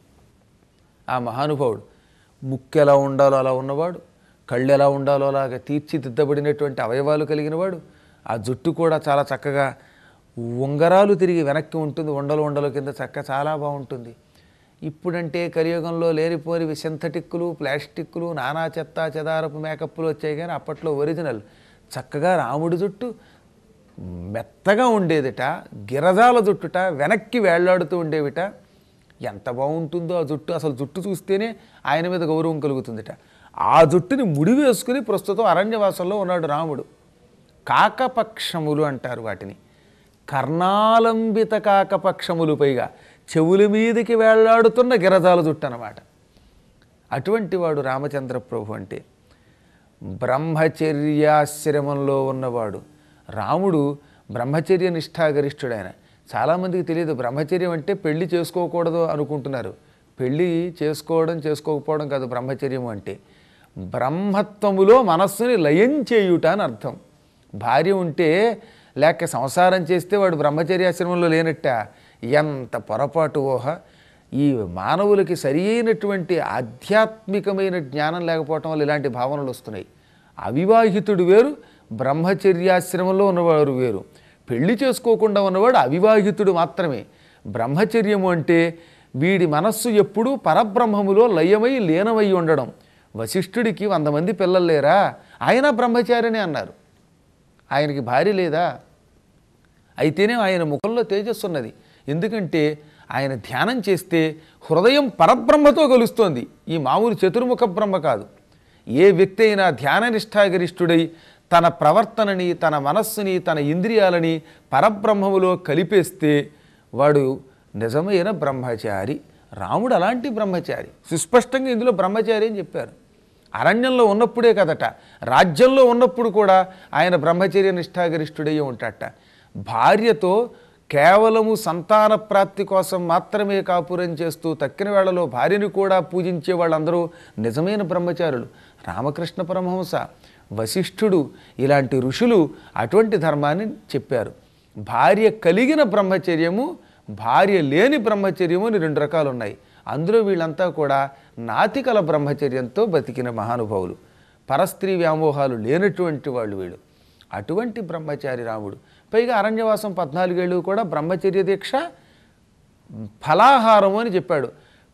A: ఆ మహానుభావుడు ముక్కు ఎలా ఉండాలో అలా ఉన్నవాడు కళ్ళు ఎలా ఉండాలో అలాగా తీర్చిదిద్దబడినటువంటి అవయవాలు కలిగినవాడు ఆ జుట్టు కూడా చాలా చక్కగా ఉంగరాలు తిరిగి వెనక్కి ఉంటుంది ఉండలు ఉండలు కింద చక్క చాలా బాగుంటుంది ఇప్పుడంటే కలియుగంలో లేనిపోనివి సింథటిక్లు ప్లాస్టిక్లు నానా చెత్త చెదారపు మేకప్లు వచ్చాయి కానీ అప్పట్లో ఒరిజినల్ చక్కగా రాముడి జుట్టు మెత్తగా ఉండేదిట గిరజాల జుట్టుట వెనక్కి వేళ్లాడుతూ ఉండేవిట ఎంత బాగుంటుందో ఆ జుట్టు అసలు జుట్టు చూస్తేనే ఆయన మీద గౌరవం కలుగుతుందిట ఆ జుట్టుని ముడి వేసుకుని ప్రస్తుతం అరణ్యవాసంలో ఉన్నాడు రాముడు కాకపక్షములు అంటారు వాటిని కర్ణాలంబిత కాకపక్షములు పైగా చెవుల మీదకి వేళ్లాడుతున్న గిరజాల జుట్టు అన్నమాట అటువంటి వాడు రామచంద్ర ప్రభు అంటే బ్రహ్మచర్యాశ్రమంలో ఉన్నవాడు రాముడు బ్రహ్మచర్య నిష్ఠాగరిష్ఠుడు ఆయన చాలామందికి తెలియదు బ్రహ్మచర్యం అంటే పెళ్లి చేసుకోకూడదు అనుకుంటున్నారు పెళ్లి చేసుకోవడం చేసుకోకపోవడం కాదు బ్రహ్మచర్యం అంటే బ్రహ్మత్వములో మనస్సుని లయం చేయుట అని అర్థం భార్య ఉంటే లేక సంసారం చేస్తే వాడు బ్రహ్మచర్యాశ్రమంలో లేనట్ట ఎంత పొరపాటు ఊహ ఈ మానవులకి సరి అయినటువంటి ఆధ్యాత్మికమైన జ్ఞానం లేకపోవటం వల్ల ఇలాంటి భావనలు వస్తున్నాయి అవివాహితుడు వేరు బ్రహ్మచర్యాశ్రమంలో ఉన్నవారు వేరు పెళ్లి చేసుకోకుండా ఉన్నవాడు అవివాహితుడు మాత్రమే బ్రహ్మచర్యము అంటే వీడి మనస్సు ఎప్పుడూ పరబ్రహ్మములో లయమై లీనమై ఉండడం వశిష్ఠుడికి వంద మంది పిల్లలు లేరా ఆయన బ్రహ్మచారిని అన్నారు ఆయనకి భార్య లేదా అయితేనే ఆయన ముఖంలో తేజస్సు ఉన్నది ఎందుకంటే ఆయన ధ్యానం చేస్తే హృదయం పరబ్రహ్మతో కలుస్తోంది ఈ మామూలు చతుర్ముఖ బ్రహ్మ కాదు ఏ వ్యక్తి అయినా ధ్యాననిష్టాగరిష్ఠుడై తన ప్రవర్తనని తన మనస్సుని తన ఇంద్రియాలని పరబ్రహ్మములో కలిపేస్తే వాడు నిజమైన బ్రహ్మచారి రాముడు అలాంటి బ్రహ్మచారి సుస్పష్టంగా ఇందులో బ్రహ్మచారి అని చెప్పారు అరణ్యంలో ఉన్నప్పుడే కదట రాజ్యంలో ఉన్నప్పుడు కూడా ఆయన బ్రహ్మచర్య నిష్ఠాగరిష్ఠుడయ్యి ఉంటాడట భార్యతో కేవలము సంతాన ప్రాప్తి కోసం మాత్రమే కాపురం చేస్తూ తక్కిన వేళలో భార్యని కూడా పూజించే వాళ్ళందరూ నిజమైన బ్రహ్మచారులు రామకృష్ణ పరమహంస వశిష్ఠుడు ఇలాంటి ఋషులు అటువంటి ధర్మాన్ని చెప్పారు భార్య కలిగిన బ్రహ్మచర్యము భార్య లేని బ్రహ్మచర్యము అని రెండు రకాలు ఉన్నాయి అందులో వీళ్ళంతా కూడా నాతికల బ్రహ్మచర్యంతో బతికిన మహానుభావులు పరస్త్రీ వ్యామోహాలు లేనటువంటి వాళ్ళు వీళ్ళు అటువంటి బ్రహ్మచారి రాముడు పైగా అరణ్యవాసం పద్నాలుగేళ్ళు కూడా బ్రహ్మచర్య దీక్ష ఫలాహారము అని చెప్పాడు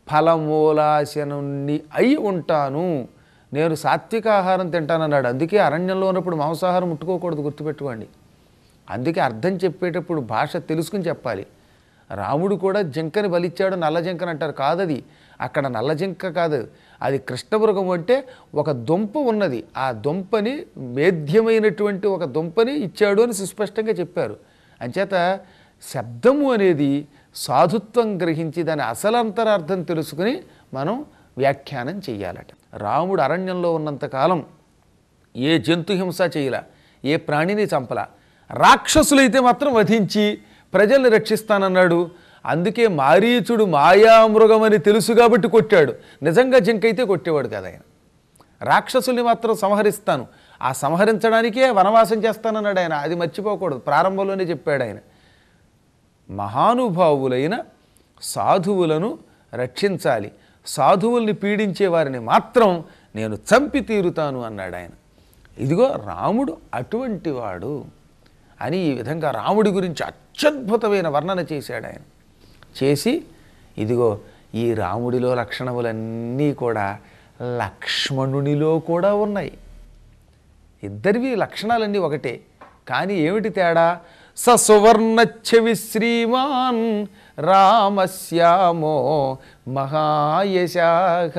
A: ఫలమూలాశనుని అయి ఉంటాను నేను సాత్విక ఆహారం తింటానన్నాడు అందుకే అరణ్యంలో ఉన్నప్పుడు మాంసాహారం ముట్టుకోకూడదు గుర్తుపెట్టుకోండి అందుకే అర్థం చెప్పేటప్పుడు భాష తెలుసుకుని చెప్పాలి రాముడు కూడా జింకని బలిచ్చాడు నల్ల జింకని అంటారు కాదది అక్కడ నల్ల జింక కాదు అది కృష్ణమృగం అంటే ఒక దుంప ఉన్నది ఆ దుంపని మేధ్యమైనటువంటి ఒక దుంపని ఇచ్చాడు అని సుస్పష్టంగా చెప్పారు అంచేత శబ్దము అనేది సాధుత్వం గ్రహించి దాని అసలంతరార్థం తెలుసుకుని మనం వ్యాఖ్యానం చెయ్యాలట రాముడు అరణ్యంలో ఉన్నంతకాలం ఏ జంతు హింస చేయలా ఏ ప్రాణిని చంపలా రాక్షసులైతే మాత్రం వధించి ప్రజల్ని రక్షిస్తానన్నాడు అందుకే మారీచుడు మాయామృగమని తెలుసు కాబట్టి కొట్టాడు నిజంగా జింకైతే కొట్టేవాడు కదా ఆయన రాక్షసుల్ని మాత్రం సంహరిస్తాను ఆ సంహరించడానికే వనవాసం చేస్తానన్నాడు ఆయన అది మర్చిపోకూడదు ప్రారంభంలోనే చెప్పాడు ఆయన మహానుభావులైన సాధువులను రక్షించాలి సాధువుల్ని పీడించే వారిని మాత్రం నేను చంపి తీరుతాను అన్నాడు ఆయన ఇదిగో రాముడు అటువంటి వాడు అని ఈ విధంగా రాముడి గురించి అత్యద్భుతమైన వర్ణన చేశాడు ఆయన చేసి ఇదిగో ఈ రాముడిలో లక్షణములన్నీ కూడా లక్ష్మణునిలో కూడా ఉన్నాయి ఇద్దరివి లక్షణాలన్నీ ఒకటే కానీ ఏమిటి తేడా స సువర్ణచ్చవి శ్రీమాన్ రామశ్యామో మహాయశాఖ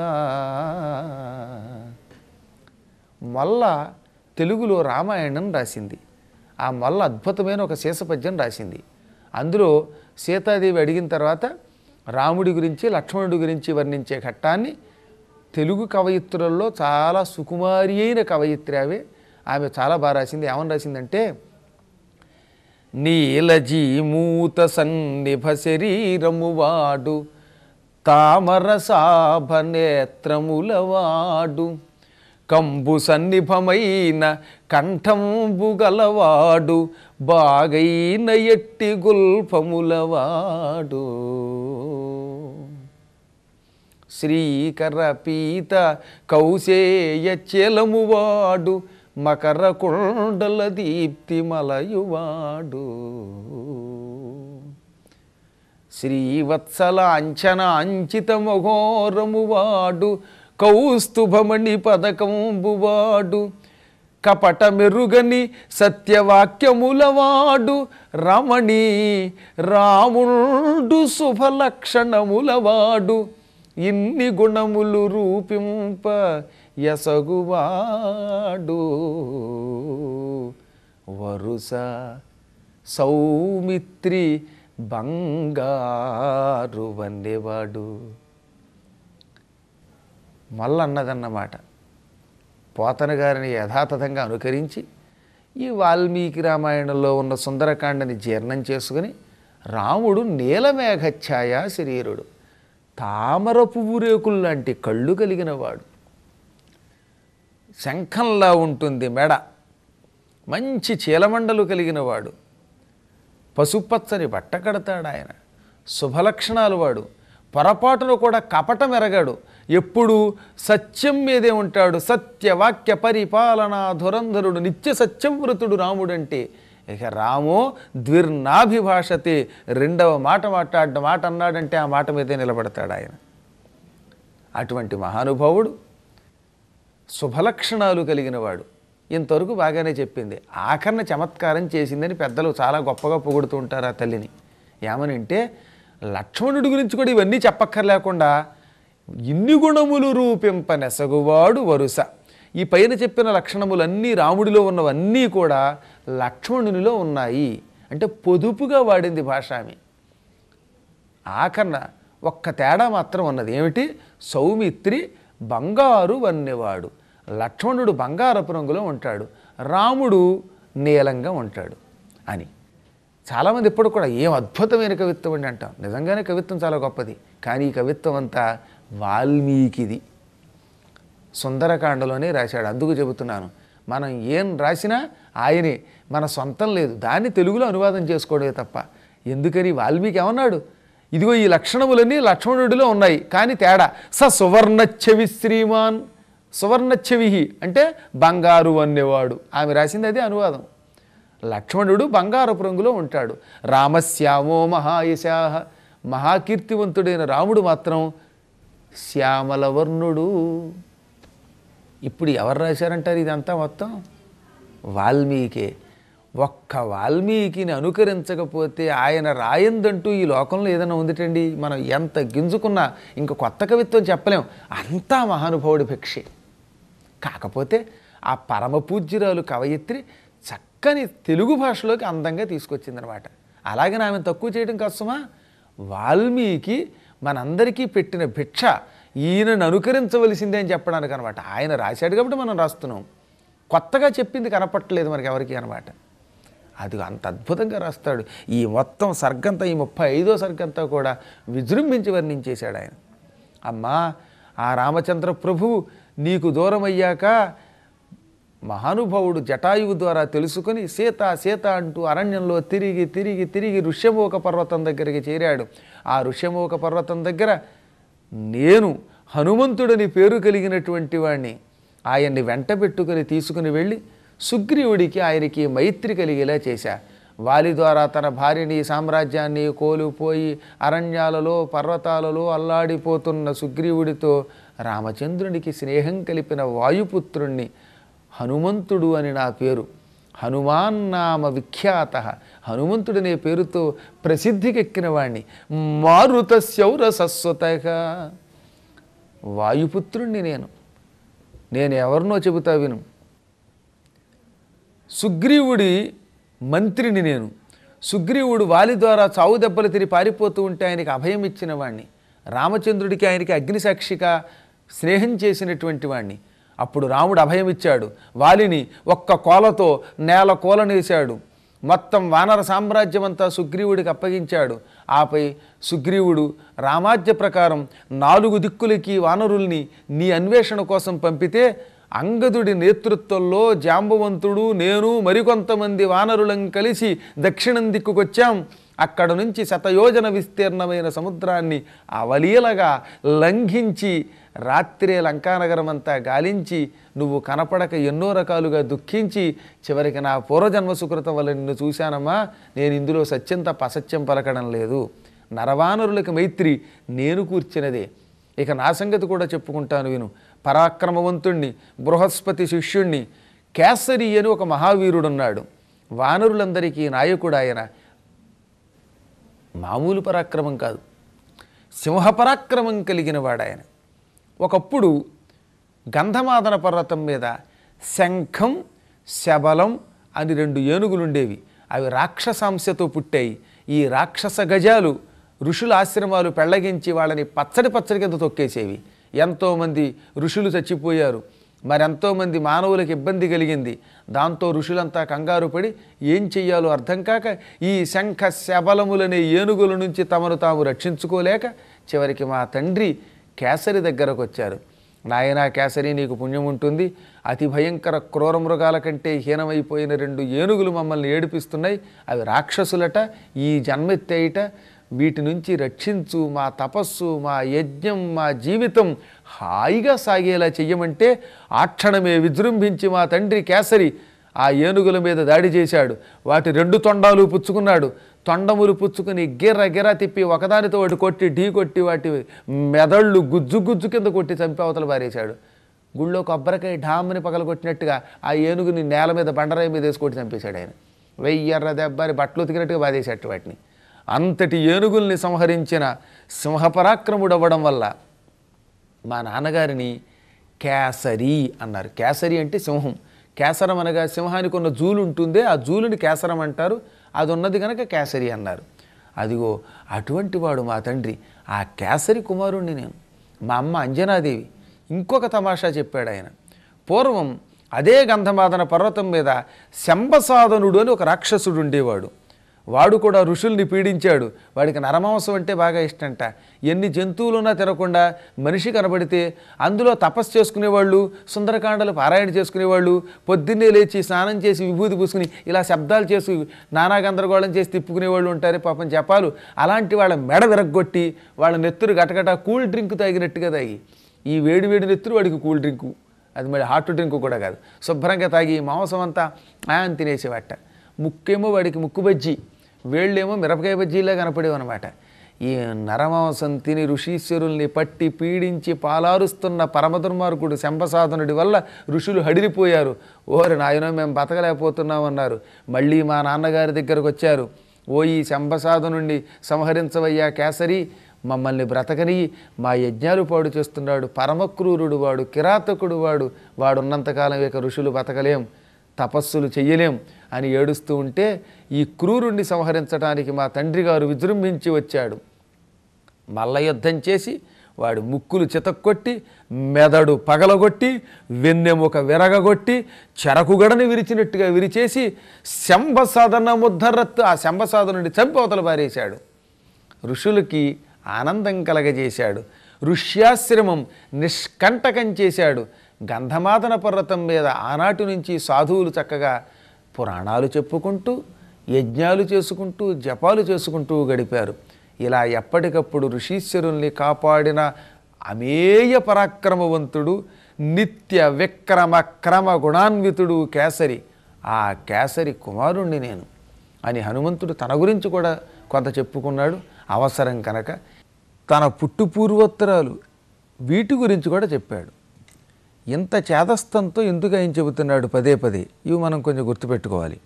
A: మొల్ల తెలుగులో రామాయణం రాసింది ఆ మొల్ల అద్భుతమైన ఒక శేషపద్యం రాసింది అందులో సీతాదేవి అడిగిన తర్వాత రాముడి గురించి లక్ష్మణుడి గురించి వర్ణించే ఘట్టాన్ని తెలుగు కవయిత్రులలో చాలా సుకుమారి అయిన కవయిత్రి ఆమె ఆమె చాలా బాగా రాసింది ఏమని రాసిందంటే నీలజీమూత సన్నిభ శరీరము వాడు తామరసాభ నేత్రములవాడు కంబు సన్నిభమైన కంఠంబు గలవాడు బాగైన ఎట్టి గుల్పములవాడు శ్రీకర పీత కౌశేయ చెలమువాడు మకర కుండల దీప్తి మలయువాడు శ్రీవత్సల అంచన అంచిత మొఘోరమువాడు కౌస్తుభమణి పదకంబువాడు కపట మెరుగని సత్యవాక్యములవాడు రమణి రాముడు శుభలక్షణములవాడు ఇన్ని గుణములు రూపింప యసగువాడు వరుస సౌమిత్రి బంగారు వన్నెవాడు మల్లన్నదన్నమాట పోతన గారిని యథాతథంగా అనుకరించి ఈ వాల్మీకి రామాయణంలో ఉన్న సుందరకాండని జీర్ణం చేసుకుని రాముడు నీలమేఘఛాయ శరీరుడు తామర పువ్వు రేకులు లాంటి కళ్ళు కలిగిన వాడు శంఖంలా ఉంటుంది మెడ మంచి చీలమండలు కలిగిన వాడు పసుపచ్చని బట్ట కడతాడు ఆయన శుభలక్షణాలు వాడు పొరపాటును కూడా కపటం ఎరగాడు ఎప్పుడు సత్యం మీదే ఉంటాడు సత్యవాక్య పరిపాలన ధురంధరుడు నిత్య సత్యవ్రతుడు రాముడు అంటే ఇక రామో ద్విర్నాభిభాషతే రెండవ మాట మాట్లాడిన మాట అన్నాడంటే ఆ మాట మీదే నిలబడతాడు ఆయన అటువంటి మహానుభావుడు శుభలక్షణాలు కలిగిన వాడు ఇంతవరకు బాగానే చెప్పింది ఆఖరణ చమత్కారం చేసిందని పెద్దలు చాలా గొప్పగా పొగుడుతూ ఉంటారు ఆ తల్లిని ఏమని అంటే లక్ష్మణుడి గురించి కూడా ఇవన్నీ చెప్పక్కర్లేకుండా ఇన్ని గుణములు రూపింప నెసగువాడు వరుస ఈ పైన చెప్పిన లక్షణములన్నీ రాముడిలో ఉన్నవన్నీ కూడా లక్ష్మణునిలో ఉన్నాయి అంటే పొదుపుగా వాడింది భాష ఆమె ఆఖరణ ఒక్క తేడా మాత్రం ఉన్నది ఏమిటి సౌమిత్రి బంగారు వన్నెవాడు లక్ష్మణుడు బంగారపు రంగులో ఉంటాడు రాముడు నీలంగా ఉంటాడు అని చాలామంది ఇప్పుడు కూడా ఏం అద్భుతమైన కవిత్వం అండి అంటాం నిజంగానే కవిత్వం చాలా గొప్పది కానీ ఈ కవిత్వం అంతా వాల్మీకిది సుందరకాండలోనే రాశాడు అందుకు చెబుతున్నాను మనం ఏం రాసినా ఆయనే మన సొంతం లేదు దాన్ని తెలుగులో అనువాదం చేసుకోవడమే తప్ప ఎందుకని వాల్మీకి ఏమన్నాడు ఇదిగో ఈ లక్షణములన్నీ లక్ష్మణుడిలో ఉన్నాయి కానీ తేడా స సువర్ణచ్చవి శ్రీమాన్ సువర్ణచ్చవి అంటే బంగారు అన్నేవాడు ఆమె రాసింది అదే అనువాదం లక్ష్మణుడు బంగారపు రంగులో ఉంటాడు రామశ్యామో మహాయశాహ మహాకీర్తివంతుడైన రాముడు మాత్రం శ్యామలవర్ణుడు ఇప్పుడు ఎవరు రాశారంటారు ఇదంతా మొత్తం వాల్మీకే ఒక్క వాల్మీకిని అనుకరించకపోతే ఆయన రాయందంటూ ఈ లోకంలో ఏదైనా ఉందిటండి మనం ఎంత గింజుకున్నా ఇంక కొత్త కవిత్వం చెప్పలేం అంతా మహానుభావుడి భిక్షే కాకపోతే ఆ పరమ పూజ్యురాలు కవయిత్రి చక్కని తెలుగు భాషలోకి అందంగా తీసుకొచ్చిందనమాట అలాగే ఆమె తక్కువ చేయడం కష్టమా వాల్మీకి మనందరికీ పెట్టిన భిక్ష ఈయనను అనుకరించవలసిందే అని చెప్పడానికి అనమాట ఆయన రాశాడు కాబట్టి మనం రాస్తున్నాం కొత్తగా చెప్పింది కనపట్టలేదు మనకి ఎవరికి అనమాట అది అంత అద్భుతంగా రాస్తాడు ఈ మొత్తం సర్గంతా ఈ ముప్పై ఐదో సర్గంతా కూడా విజృంభించి వర్ణించేశాడు ఆయన అమ్మా ఆ రామచంద్ర ప్రభువు నీకు దూరమయ్యాక మహానుభావుడు జటాయువు ద్వారా తెలుసుకొని సీత సీత అంటూ అరణ్యంలో తిరిగి తిరిగి తిరిగి ఋష్యమూక పర్వతం దగ్గరికి చేరాడు ఆ ఋష్యమూక పర్వతం దగ్గర నేను హనుమంతుడని పేరు కలిగినటువంటి వాణ్ణి ఆయన్ని వెంట పెట్టుకుని తీసుకుని వెళ్ళి సుగ్రీవుడికి ఆయనకి మైత్రి కలిగేలా చేశా వాలి ద్వారా తన భార్యని సామ్రాజ్యాన్ని కోల్పోయి అరణ్యాలలో పర్వతాలలో అల్లాడిపోతున్న సుగ్రీవుడితో రామచంద్రునికి స్నేహం కలిపిన వాయుపుత్రుణ్ణి హనుమంతుడు అని నా పేరు హనుమాన్ నామ విఖ్యాత హనుమంతుడనే పేరుతో ప్రసిద్ధికెక్కిన వాణ్ణి మారుత శౌర సస్వతగా వాయుపుత్రుణ్ణి నేను నేను ఎవరినో చెబుతా విను సుగ్రీవుడి మంత్రిని నేను సుగ్రీవుడు వాలి ద్వారా చావు దెబ్బలు తిరిగి పారిపోతూ ఉంటే ఆయనకి అభయం ఇచ్చిన వాణ్ణి రామచంద్రుడికి ఆయనకి అగ్నిసాక్షిగా స్నేహం చేసినటువంటి వాణ్ణి అప్పుడు రాముడు అభయం ఇచ్చాడు వాలిని ఒక్క కోలతో నేల కోలనేశాడు మొత్తం వానర సామ్రాజ్యం అంతా సుగ్రీవుడికి అప్పగించాడు ఆపై సుగ్రీవుడు రామాజ్య ప్రకారం నాలుగు దిక్కులకి వానరుల్ని నీ అన్వేషణ కోసం పంపితే అంగదుడి నేతృత్వంలో జాంబవంతుడు నేను మరికొంతమంది వానరులం కలిసి దక్షిణం దిక్కుకొచ్చాం అక్కడ నుంచి శతయోజన విస్తీర్ణమైన సముద్రాన్ని అవలీలగా లంఘించి రాత్రే లంకానగరం అంతా గాలించి నువ్వు కనపడక ఎన్నో రకాలుగా దుఃఖించి చివరికి నా పూర్వజన్మ సుకృతం వల్ల నిన్ను చూశానమ్మా నేను ఇందులో సత్యం తప్ప అసత్యం పలకడం లేదు నరవానరులకు మైత్రి నేను కూర్చినదే ఇక నా సంగతి కూడా చెప్పుకుంటాను విను పరాక్రమవంతుణ్ణి బృహస్పతి శిష్యుణ్ణి కేసరి అని ఒక మహావీరుడున్నాడు వానరులందరికీ నాయకుడు ఆయన మామూలు పరాక్రమం కాదు సింహపరాక్రమం కలిగిన వాడు ఆయన ఒకప్పుడు గంధమాదన పర్వతం మీద శంఖం శబలం అని రెండు ఏనుగులు ఉండేవి అవి రాక్షసాంశతో పుట్టాయి ఈ రాక్షస గజాలు ఋషుల ఆశ్రమాలు పెళ్లగించి వాళ్ళని పచ్చడి పచ్చడి కింద తొక్కేసేవి ఎంతోమంది ఋషులు చచ్చిపోయారు మరెంతోమంది మానవులకు ఇబ్బంది కలిగింది దాంతో ఋషులంతా కంగారు పడి ఏం చెయ్యాలో అర్థం కాక ఈ శంఖ శబలములనే ఏనుగుల నుంచి తమను తాము రక్షించుకోలేక చివరికి మా తండ్రి కేసరి దగ్గరకు వచ్చారు నాయనా కేసరి నీకు పుణ్యం ఉంటుంది అతి భయంకర క్రూర మృగాల కంటే హీనమైపోయిన రెండు ఏనుగులు మమ్మల్ని ఏడిపిస్తున్నాయి అవి రాక్షసులట ఈ జన్మెత్తేయిట వీటి నుంచి రక్షించు మా తపస్సు మా యజ్ఞం మా జీవితం హాయిగా సాగేలా చెయ్యమంటే ఆ క్షణమే విజృంభించి మా తండ్రి కేసరి ఆ ఏనుగుల మీద దాడి చేశాడు వాటి రెండు తొండాలు పుచ్చుకున్నాడు తొండములు పుచ్చుకుని గిర్ర గిర్ర తిప్పి ఒకదానితో ఒకటి కొట్టి ఢీ కొట్టి వాటి మెదళ్ళు గుజ్జు గుజ్జు కింద కొట్టి చంపి అవతల పారేశాడు గుళ్ళో కొబ్బరికాయ ఢామ్ని పగలగొట్టినట్టుగా ఆ ఏనుగుని నేల మీద బండరాయి మీద వేసి కొట్టి చంపేశాడు ఆయన వెయ్యర్ర దెబ్బని బట్టలు ఉతికినట్టుగా బాధేసేట్టు వాటిని అంతటి ఏనుగుల్ని సంహరించిన సింహపరాక్రముడు అవ్వడం వల్ల మా నాన్నగారిని కేసరి అన్నారు కేసరి అంటే సింహం కేసరం అనగా సింహానికి ఉన్న జూలు ఉంటుందే ఆ జూలుని కేసరం అంటారు అది ఉన్నది కనుక కేసరి అన్నారు అదిగో అటువంటి వాడు మా తండ్రి ఆ కేసరి కుమారుణ్ణి నేను మా అమ్మ అంజనాదేవి ఇంకొక తమాషా చెప్పాడు ఆయన పూర్వం అదే గంధమాదన పర్వతం మీద శంబసాదనుడు అని ఒక రాక్షసుడు ఉండేవాడు వాడు కూడా ఋషుల్ని పీడించాడు వాడికి నరమాంసం అంటే బాగా ఇష్టంట ఎన్ని జంతువులున్నా తినకుండా మనిషి కనబడితే అందులో తపస్సు చేసుకునేవాళ్ళు సుందరకాండలు పారాయణ చేసుకునేవాళ్ళు పొద్దున్నే లేచి స్నానం చేసి విభూతి పూసుకుని ఇలా శబ్దాలు చేసి నానా గందరగోళం చేసి తిప్పుకునేవాళ్ళు ఉంటారు పాపం జపాలు అలాంటి వాళ్ళ మెడ విరగ్గొట్టి వాళ్ళ నెత్తురు గటగట కూల్ డ్రింక్ తాగినట్టుగా తాగి ఈ వేడి వేడి నెత్తురు వాడికి కూల్ డ్రింకు అది మరి హాట్ డ్రింక్ కూడా కాదు శుభ్రంగా తాగి మాంసం అంతా ఆయన తినేసేవాట ముక్కేమో వాడికి ముక్కు బజ్జి వేళ్ళేమో మిరపకాయ బజ్జీలా కనపడేవన్నమాట ఈ నరమాంసం తిని ఋషీశ్వరుల్ని పట్టి పీడించి పాలారుస్తున్న పరమదుర్మార్గుడు శంభసాధనుడి వల్ల ఋషులు హడిలిపోయారు ఓరి నాయనో మేము బతకలేకపోతున్నామన్నారు మళ్ళీ మా నాన్నగారి దగ్గరకు వచ్చారు ఓ ఈ శంభసాధనుణ్ణి సంహరించవయ్యా కేసరి మమ్మల్ని బ్రతకని మా యజ్ఞాలు పాడు చేస్తున్నాడు పరమక్రూరుడు వాడు కిరాతకుడు వాడు వాడున్నంతకాలం ఇక ఋషులు బతకలేం తపస్సులు చెయ్యలేం అని ఏడుస్తూ ఉంటే ఈ క్రూరుణ్ణి సంహరించడానికి మా తండ్రి గారు విజృంభించి వచ్చాడు మల్ల యుద్ధం చేసి వాడు ముక్కులు చితక్కొట్టి మెదడు పగలగొట్టి వెన్నెముక విరగగొట్టి చెరకుగడని విరిచినట్టుగా విరిచేసి శంభసాధన ముద్ధరత్తు ఆ శంభసాధనుడి చంపి అవతల పారేశాడు ఋషులకి ఆనందం కలగజేశాడు ఋష్యాశ్రమం నిష్కంటకం చేశాడు గంధమాదన పర్వతం మీద ఆనాటి నుంచి సాధువులు చక్కగా పురాణాలు చెప్పుకుంటూ యజ్ఞాలు చేసుకుంటూ జపాలు చేసుకుంటూ గడిపారు ఇలా ఎప్పటికప్పుడు ఋషీశ్వరుల్ని కాపాడిన అమేయ పరాక్రమవంతుడు నిత్య విక్రమ క్రమ గుణాన్వితుడు కేసరి ఆ కేసరి కుమారుణ్ణి నేను అని హనుమంతుడు తన గురించి కూడా కొంత చెప్పుకున్నాడు అవసరం కనుక తన పుట్టు పూర్వోత్తరాలు వీటి గురించి కూడా చెప్పాడు ఇంత చేదస్థంతో ఎందుకు ఆయన చెబుతున్నాడు పదే పదే ఇవి మనం కొంచెం గుర్తుపెట్టుకోవాలి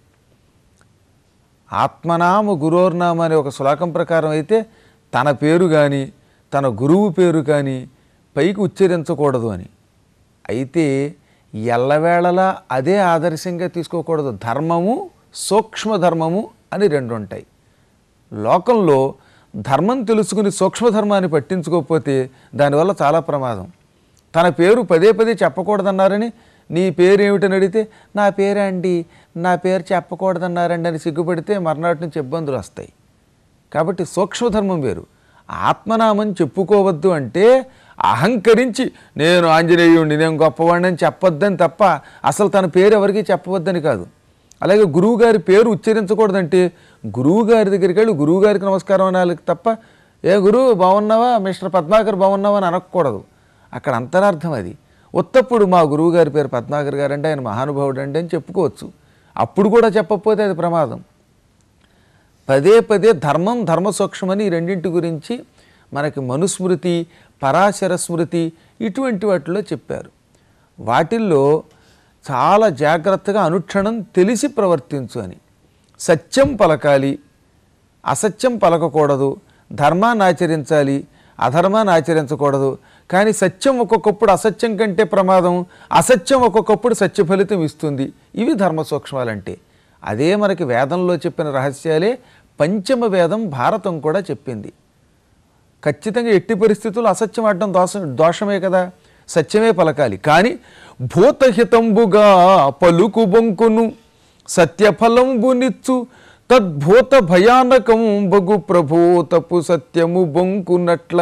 A: ఆత్మనామ గురోర్నామ అనే ఒక శ్లోకం ప్రకారం అయితే తన పేరు కానీ తన గురువు పేరు కానీ పైకి ఉచ్చరించకూడదు అని అయితే ఎల్లవేళలా అదే ఆదర్శంగా తీసుకోకూడదు ధర్మము సూక్ష్మ ధర్మము అని రెండు ఉంటాయి లోకంలో ధర్మం తెలుసుకుని సూక్ష్మధర్మాన్ని పట్టించుకోకపోతే దానివల్ల చాలా ప్రమాదం తన పేరు పదే పదే చెప్పకూడదన్నారని నీ పేరు ఏమిటని అడిగితే నా పేరే అండి నా పేరు చెప్పకూడదన్నారండి అని సిగ్గుపడితే మర్నాటి నుంచి ఇబ్బందులు వస్తాయి కాబట్టి సూక్ష్మధర్మం వేరు ఆత్మనామం చెప్పుకోవద్దు అంటే అహంకరించి నేను ఆంజనేయుడిని నేను గొప్పవాడిని అని చెప్పొద్దని తప్ప అసలు తన పేరు ఎవరికీ చెప్పవద్దని కాదు అలాగే గురువుగారి పేరు ఉచ్చరించకూడదంటే గురువుగారి దగ్గరికి వెళ్ళి గురువుగారికి నమస్కారం అనాలి తప్ప ఏ గురువు బాగున్నావా మిస్టర్ పద్మాకర్ బాగున్నావా అని అనకూడదు అక్కడ అంతరార్థం అది ఉత్తప్పుడు మా గురువుగారి పేరు పద్మాకర్ గారు అంటే ఆయన మహానుభావుడు అండి అని చెప్పుకోవచ్చు అప్పుడు కూడా చెప్పకపోతే అది ప్రమాదం పదే పదే ధర్మం ధర్మ సూక్ష్మని ఈ రెండింటి గురించి మనకి మనుస్మృతి పరాశర స్మృతి ఇటువంటి వాటిలో చెప్పారు వాటిల్లో చాలా జాగ్రత్తగా అనుక్షణం తెలిసి ప్రవర్తించు అని సత్యం పలకాలి అసత్యం పలకకూడదు ధర్మాన్ని ఆచరించాలి అధర్మాన్ని ఆచరించకూడదు కానీ సత్యం ఒక్కొక్కప్పుడు అసత్యం కంటే ప్రమాదం అసత్యం ఒక్కొక్కప్పుడు సత్య ఫలితం ఇస్తుంది ఇవి ధర్మ సూక్ష్మాలంటే అదే మనకి వేదంలో చెప్పిన రహస్యాలే పంచమ వేదం భారతం కూడా చెప్పింది ఖచ్చితంగా ఎట్టి పరిస్థితుల్లో అసత్యం ఆడడం దోషం దోషమే కదా సత్యమే పలకాలి కానీ భూతహితంబుగా పలుకు బొంకును సత్యఫలంబునిచ్చు తద్భూత భయానకం బగు ప్రభూతపు సత్యము బొంకునట్ల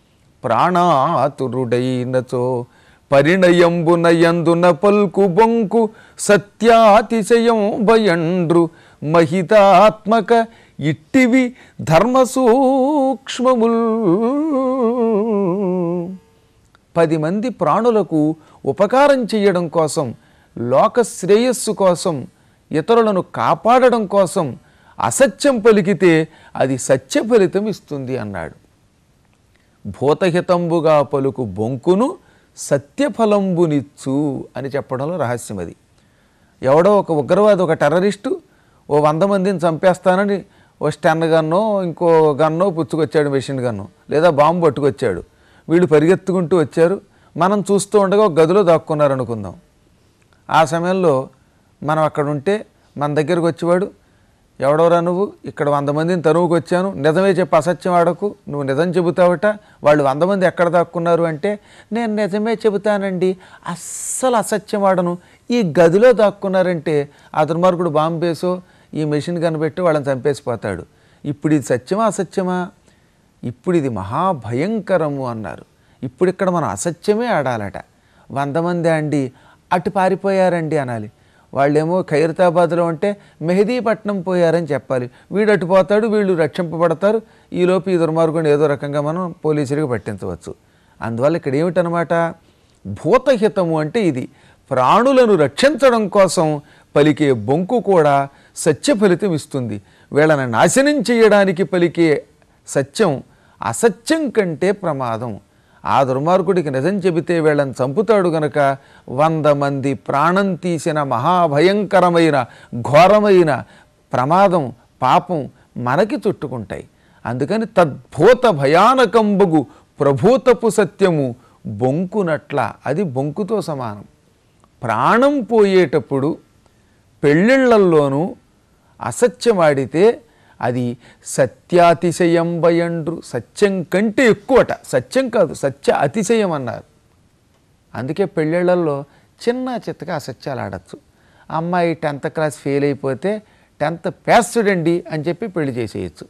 A: ప్రాణాతురుడైనచో పరిణయంబునయందున పల్కు బొంకు సత్యాతిశయం భయండ్రు మహితాత్మక ఇట్టివి ధర్మ సూక్ష్మముల్ పది మంది ప్రాణులకు ఉపకారం చేయడం కోసం లోక శ్రేయస్సు కోసం ఇతరులను కాపాడడం కోసం అసత్యం పలికితే అది సత్య ఫలితం ఇస్తుంది అన్నాడు భూతహితంబుగా పలుకు బొంకును సత్యఫలంబునిచ్చు అని చెప్పడంలో రహస్యం అది ఎవడో ఒక ఉగ్రవాది ఒక టెర్రరిస్టు ఓ వంద మందిని చంపేస్తానని ఓ స్టెన్ గన్నో ఇంకో గన్నో పుచ్చుకొచ్చాడు మెషిన్ గన్ను లేదా బాంబు పట్టుకొచ్చాడు వీళ్ళు పరిగెత్తుకుంటూ వచ్చారు మనం చూస్తూ ఉండగా ఒక గదిలో దాక్కున్నారు అనుకుందాం ఆ సమయంలో మనం అక్కడ ఉంటే మన దగ్గరకు వచ్చేవాడు ఎవడోరా నువ్వు ఇక్కడ వంద మందిని తరువుకు వచ్చాను నిజమే చెప్పి అసత్యం ఆడకు నువ్వు నిజం చెబుతావట వాళ్ళు వంద మంది ఎక్కడ దాక్కున్నారు అంటే నేను నిజమే చెబుతానండి అస్సలు అసత్యం ఆడను ఈ గదిలో దాక్కున్నారంటే ఆ దుర్మార్గుడు బాంబేసో ఈ మెషిన్ కనిపెట్టి వాళ్ళని చంపేసిపోతాడు ఇప్పుడు ఇది సత్యమా అసత్యమా ఇప్పుడు ఇది మహాభయంకరము అన్నారు ఇప్పుడు ఇక్కడ మనం అసత్యమే ఆడాలట వంద మంది అండి అటు పారిపోయారండి అనాలి వాళ్ళేమో ఖైరతాబాద్లో ఉంటే మెహదీపట్నం పోయారని చెప్పాలి వీడు అటు పోతాడు వీళ్ళు రక్షింపబడతారు ఈలోపు ఈ దుర్మార్గుని ఏదో రకంగా మనం పోలీసులకు పట్టించవచ్చు అందువల్ల ఇక్కడ ఏమిటనమాట భూతహితము అంటే ఇది ప్రాణులను రక్షించడం కోసం పలికే బొంకు కూడా సత్య ఫలితం ఇస్తుంది వీళ్ళని నాశనం చేయడానికి పలికే సత్యం అసత్యం కంటే ప్రమాదం ఆ దుర్మార్గుడికి నిజం చెబితే వీళ్ళని చంపుతాడు గనక వంద మంది ప్రాణం తీసిన మహాభయంకరమైన ఘోరమైన ప్రమాదం పాపం మనకి చుట్టుకుంటాయి అందుకని తద్భూత భయానకంబగు ప్రభూతపు సత్యము బొంకునట్ల అది బొంకుతో సమానం ప్రాణం పోయేటప్పుడు పెళ్ళిళ్ళల్లోనూ అసత్యమాడితే అది సత్యాతిశయం భయండ్రు సత్యం కంటే ఎక్కువట సత్యం కాదు సత్య అతిశయం అన్నారు అందుకే పెళ్ళిళ్ళల్లో చిన్న చిత్తగా అసత్యాలు ఆడచ్చు అమ్మాయి టెన్త్ క్లాస్ ఫెయిల్ అయిపోతే టెన్త్ పేస్తుడండి అని చెప్పి పెళ్లి చేసేయచ్చు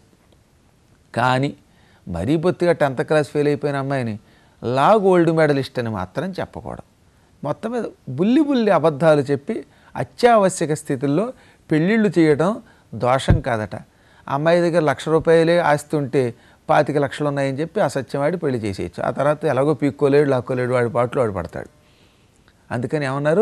A: కానీ మరీ బొత్తిగా టెన్త్ క్లాస్ ఫెయిల్ అయిపోయిన అమ్మాయిని లా గోల్డ్ మెడలిస్ట్ అని మాత్రం చెప్పకూడదు మొత్తం మీద బుల్లి బుల్లి అబద్ధాలు చెప్పి అత్యావశ్యక స్థితుల్లో పెళ్ళిళ్ళు చేయడం దోషం కాదట అమ్మాయి దగ్గర లక్ష రూపాయలే ఆస్తి ఉంటే పాతిక లక్షలు ఉన్నాయని చెప్పి అసత్యమాడి పెళ్లి చేసేయచ్చు ఆ తర్వాత ఎలాగో పీక్కోలేడు లాక్కోలేడు వాడి పాటలు వాడు పడతాడు అందుకని ఏమన్నారు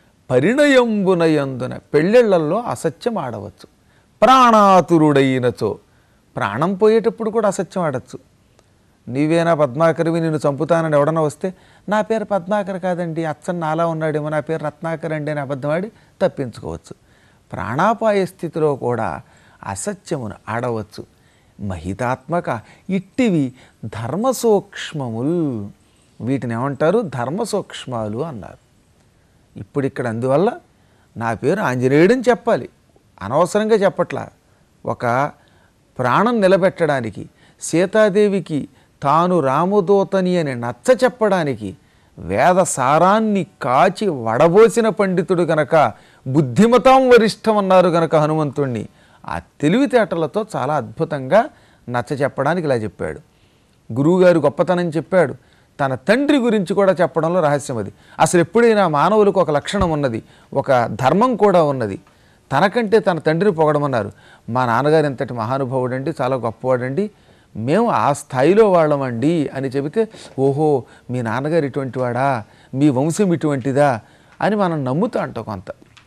A: పరిణయంబునయందున పెళ్ళిళ్ళల్లో అసత్యం ఆడవచ్చు ప్రాణాతురుడైనచో ప్రాణం పోయేటప్పుడు కూడా అసత్యం ఆడచ్చు నీవేనా పద్మాకరివి నిన్ను చంపుతానని ఎవడన్నా వస్తే నా పేరు పద్మాకర్ కాదండి అచ్చన్ నాలా ఉన్నాడేమో నా పేరు రత్నాకర్ అండి అని అబద్ధమాడి తప్పించుకోవచ్చు ప్రాణాపాయ స్థితిలో కూడా అసత్యమును ఆడవచ్చు మహితాత్మక ఇట్టివి ధర్మసూక్ష్మముల్ వీటిని ఏమంటారు ధర్మసూక్ష్మాలు అన్నారు ఇప్పుడు ఇక్కడ అందువల్ల నా పేరు ఆంజనేయుడని చెప్పాలి అనవసరంగా చెప్పట్లా ఒక ప్రాణం నిలబెట్టడానికి సీతాదేవికి తాను రామదూతని అని నచ్చ చెప్పడానికి వేద సారాన్ని కాచి వడబోసిన పండితుడు గనక బుద్ధిమతాం వరిష్టం అన్నారు గనక హనుమంతుణ్ణి ఆ తెలివితేటలతో చాలా అద్భుతంగా నచ్చ చెప్పడానికి ఇలా చెప్పాడు గురువుగారు గొప్పతనం చెప్పాడు తన తండ్రి గురించి కూడా చెప్పడంలో రహస్యం అది అసలు ఎప్పుడైనా మానవులకు ఒక లక్షణం ఉన్నది ఒక ధర్మం కూడా ఉన్నది తనకంటే తన తండ్రిని పొగడమన్నారు మా నాన్నగారు ఎంతటి మహానుభావుడండి చాలా గొప్పవాడండి మేము ఆ స్థాయిలో వాళ్ళమండి అని చెబితే ఓహో మీ నాన్నగారు ఇటువంటి వాడా మీ వంశం ఇటువంటిదా అని మనం నమ్ముతా అంటాం కొంత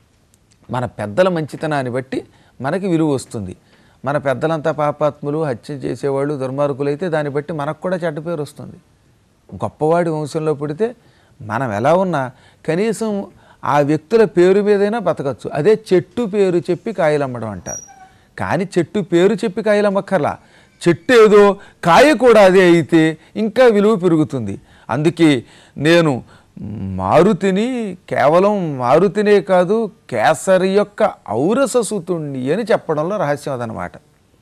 A: మన పెద్దల మంచితనాన్ని బట్టి మనకి విలువ వస్తుంది మన పెద్దలంతా పాపాత్ములు హత్య చేసేవాళ్ళు దుర్మార్గులైతే దాన్ని బట్టి మనకు కూడా చెడ్డ పేరు వస్తుంది గొప్పవాడి వంశంలో పుడితే మనం ఎలా ఉన్నా కనీసం ఆ వ్యక్తుల పేరు మీదైనా బతకచ్చు అదే చెట్టు పేరు చెప్పి కాయలు అమ్మడం అంటారు కానీ చెట్టు పేరు చెప్పి కాయలు అమ్మక్కర్లా చెట్టు ఏదో కాయ కూడా అదే అయితే ఇంకా విలువ పెరుగుతుంది అందుకే నేను మారుతిని కేవలం మారుతినే కాదు కేసరి యొక్క ఔరససుతుణ్ణి అని చెప్పడంలో రహస్యం అదనమాట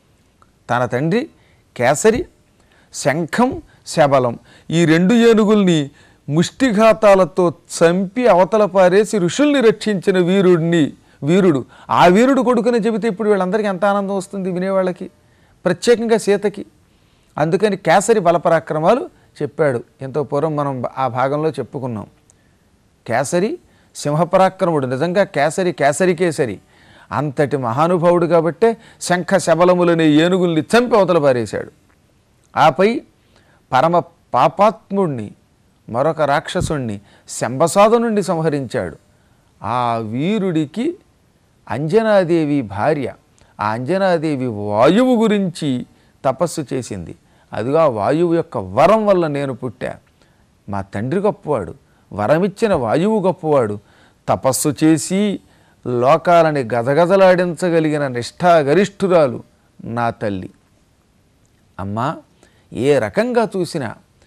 A: తన తండ్రి కేసరి శంఖం శబలం ఈ రెండు ఏనుగుల్ని ముష్టిఘాతాలతో చంపి అవతల పారేసి ఋషుల్ని రక్షించిన వీరుడిని వీరుడు ఆ వీరుడు కొడుకుని చెబితే ఇప్పుడు వీళ్ళందరికీ ఎంత ఆనందం వస్తుంది వినేవాళ్ళకి ప్రత్యేకంగా సీతకి అందుకని కేసరి బలపరాక్రమాలు చెప్పాడు ఎంతో పూర్వం మనం ఆ భాగంలో చెప్పుకున్నాం కేసరి సింహపరాక్రముడు నిజంగా కేసరి కేసరి కేసరి అంతటి మహానుభావుడు కాబట్టే శంఖ శబలములనే ఏనుగుల్ని చంపి అవతల పారేశాడు ఆపై పరమ పాపాత్ముణ్ణి మరొక రాక్షసుణ్ణి శంబసాద నుండి సంహరించాడు ఆ వీరుడికి అంజనాదేవి భార్య ఆ అంజనాదేవి వాయువు గురించి తపస్సు చేసింది అదిగా ఆ వాయువు యొక్క వరం వల్ల నేను పుట్టా మా తండ్రి గొప్పవాడు వరమిచ్చిన వాయువు గొప్పవాడు తపస్సు చేసి లోకాలని గజగజలాడించగలిగిన నిష్ఠాగరిష్ఠురాలు నా తల్లి అమ్మా ఏ రకంగా చూసినా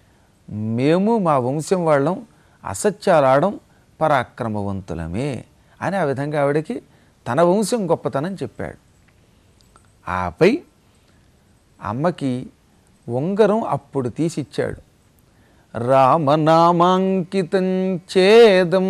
A: మేము మా వంశం వాళ్ళం అసత్యాలాడం పరాక్రమవంతులమే అని ఆ విధంగా ఆవిడకి తన వంశం గొప్పతనం చెప్పాడు ఆపై అమ్మకి ఉంగరం అప్పుడు తీసిచ్చాడు రామనామాంకితం చేదం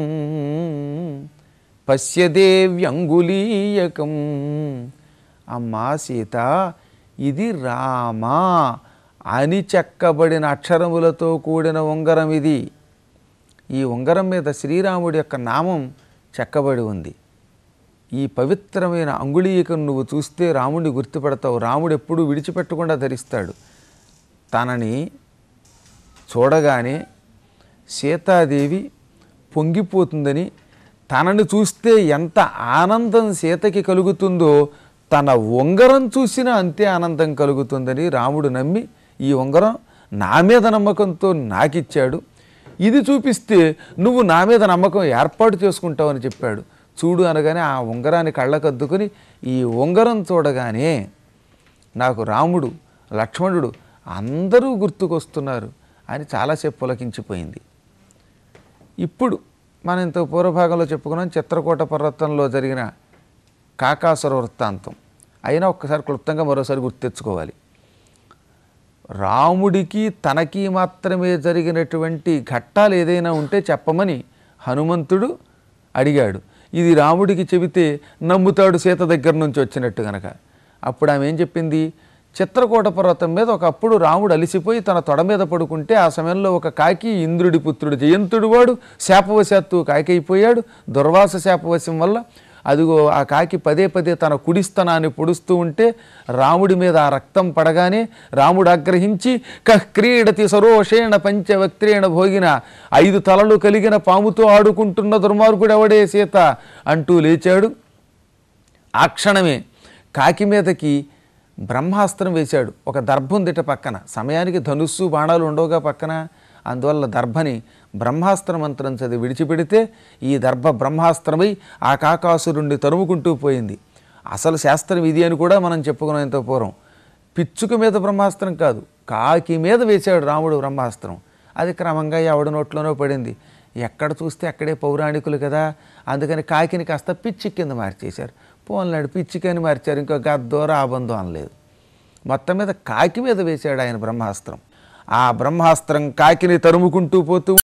A: పశ్యదేవ్యంగులీయకం అమ్మా సీత ఇది రామా అని చెక్కబడిన అక్షరములతో కూడిన ఉంగరం ఇది ఈ ఉంగరం మీద శ్రీరాముడి యొక్క నామం చెక్కబడి ఉంది ఈ పవిత్రమైన అంగుళీయకం నువ్వు చూస్తే రాముడిని గుర్తుపడతావు రాముడు ఎప్పుడూ విడిచిపెట్టకుండా ధరిస్తాడు తనని చూడగానే సీతాదేవి పొంగిపోతుందని తనని చూస్తే ఎంత ఆనందం సీతకి కలుగుతుందో తన ఉంగరం చూసినా అంతే ఆనందం కలుగుతుందని రాముడు నమ్మి ఈ ఉంగరం నా మీద నమ్మకంతో నాకిచ్చాడు ఇది చూపిస్తే నువ్వు నా మీద నమ్మకం ఏర్పాటు చేసుకుంటావని చెప్పాడు చూడు అనగానే ఆ ఉంగరాన్ని కళ్ళకద్దుకుని ఈ ఉంగరం చూడగానే నాకు రాముడు లక్ష్మణుడు అందరూ గుర్తుకొస్తున్నారు అని చాలాసేపు పులకించిపోయింది ఇప్పుడు మనం ఇంత పూర్వభాగంలో చెప్పుకున్నాం చిత్రకూట పర్వతంలో జరిగిన కాకాసుర వృత్తాంతం అయినా ఒక్కసారి క్లుప్తంగా మరోసారి గుర్తు తెచ్చుకోవాలి రాముడికి తనకి మాత్రమే జరిగినటువంటి ఘట్టాలు ఏదైనా ఉంటే చెప్పమని హనుమంతుడు అడిగాడు ఇది రాముడికి చెబితే నమ్ముతాడు సీత దగ్గర నుంచి వచ్చినట్టు గనక అప్పుడు ఆమె ఏం చెప్పింది చిత్రకూట పర్వతం మీద ఒకప్పుడు రాముడు అలిసిపోయి తన తొడ మీద పడుకుంటే ఆ సమయంలో ఒక కాకి ఇంద్రుడి పుత్రుడు జయంతుడు వాడు శాపవశాత్తు కాకి అయిపోయాడు దుర్వాస శాపవశం వల్ల అదిగో ఆ కాకి పదే పదే తన కుడిస్తనాన్ని పొడుస్తూ ఉంటే రాముడి మీద ఆ రక్తం పడగానే రాముడు ఆగ్రహించి కహ్ క్రీడతి సరోషేణ పంచవక్త్రేణ భోగిన ఐదు తలలు కలిగిన పాముతో ఆడుకుంటున్న దుర్మార్గుడు ఎవడే సీత అంటూ లేచాడు ఆ క్షణమే కాకి మీదకి బ్రహ్మాస్త్రం వేశాడు ఒక దర్భ ఉందిట పక్కన సమయానికి ధనుస్సు బాణాలు ఉండవుగా పక్కన అందువల్ల దర్భని బ్రహ్మాస్త్ర మంత్రం చదివి విడిచిపెడితే ఈ దర్భ బ్రహ్మాస్త్రమై ఆ కాకాసురుణ్ణి తరుముకుంటూ పోయింది అసలు శాస్త్రం ఇది అని కూడా మనం చెప్పుకున్నాం ఇంత పూర్వం పిచ్చుక మీద బ్రహ్మాస్త్రం కాదు కాకి మీద వేశాడు రాముడు బ్రహ్మాస్త్రం అది క్రమంగా ఎవడి నోట్లోనో పడింది ఎక్కడ చూస్తే అక్కడే పౌరాణికులు కదా అందుకని కాకిని కాస్త పిచ్చి కింద మార్చేశారు పోన్లాడు పిచ్చికని మార్చారు ఇంకో గద్దో రాబందో అనలేదు మొత్తం మీద కాకి మీద వేశాడు ఆయన బ్రహ్మాస్త్రం ఆ బ్రహ్మాస్త్రం కాకిని తరుముకుంటూ పోతూ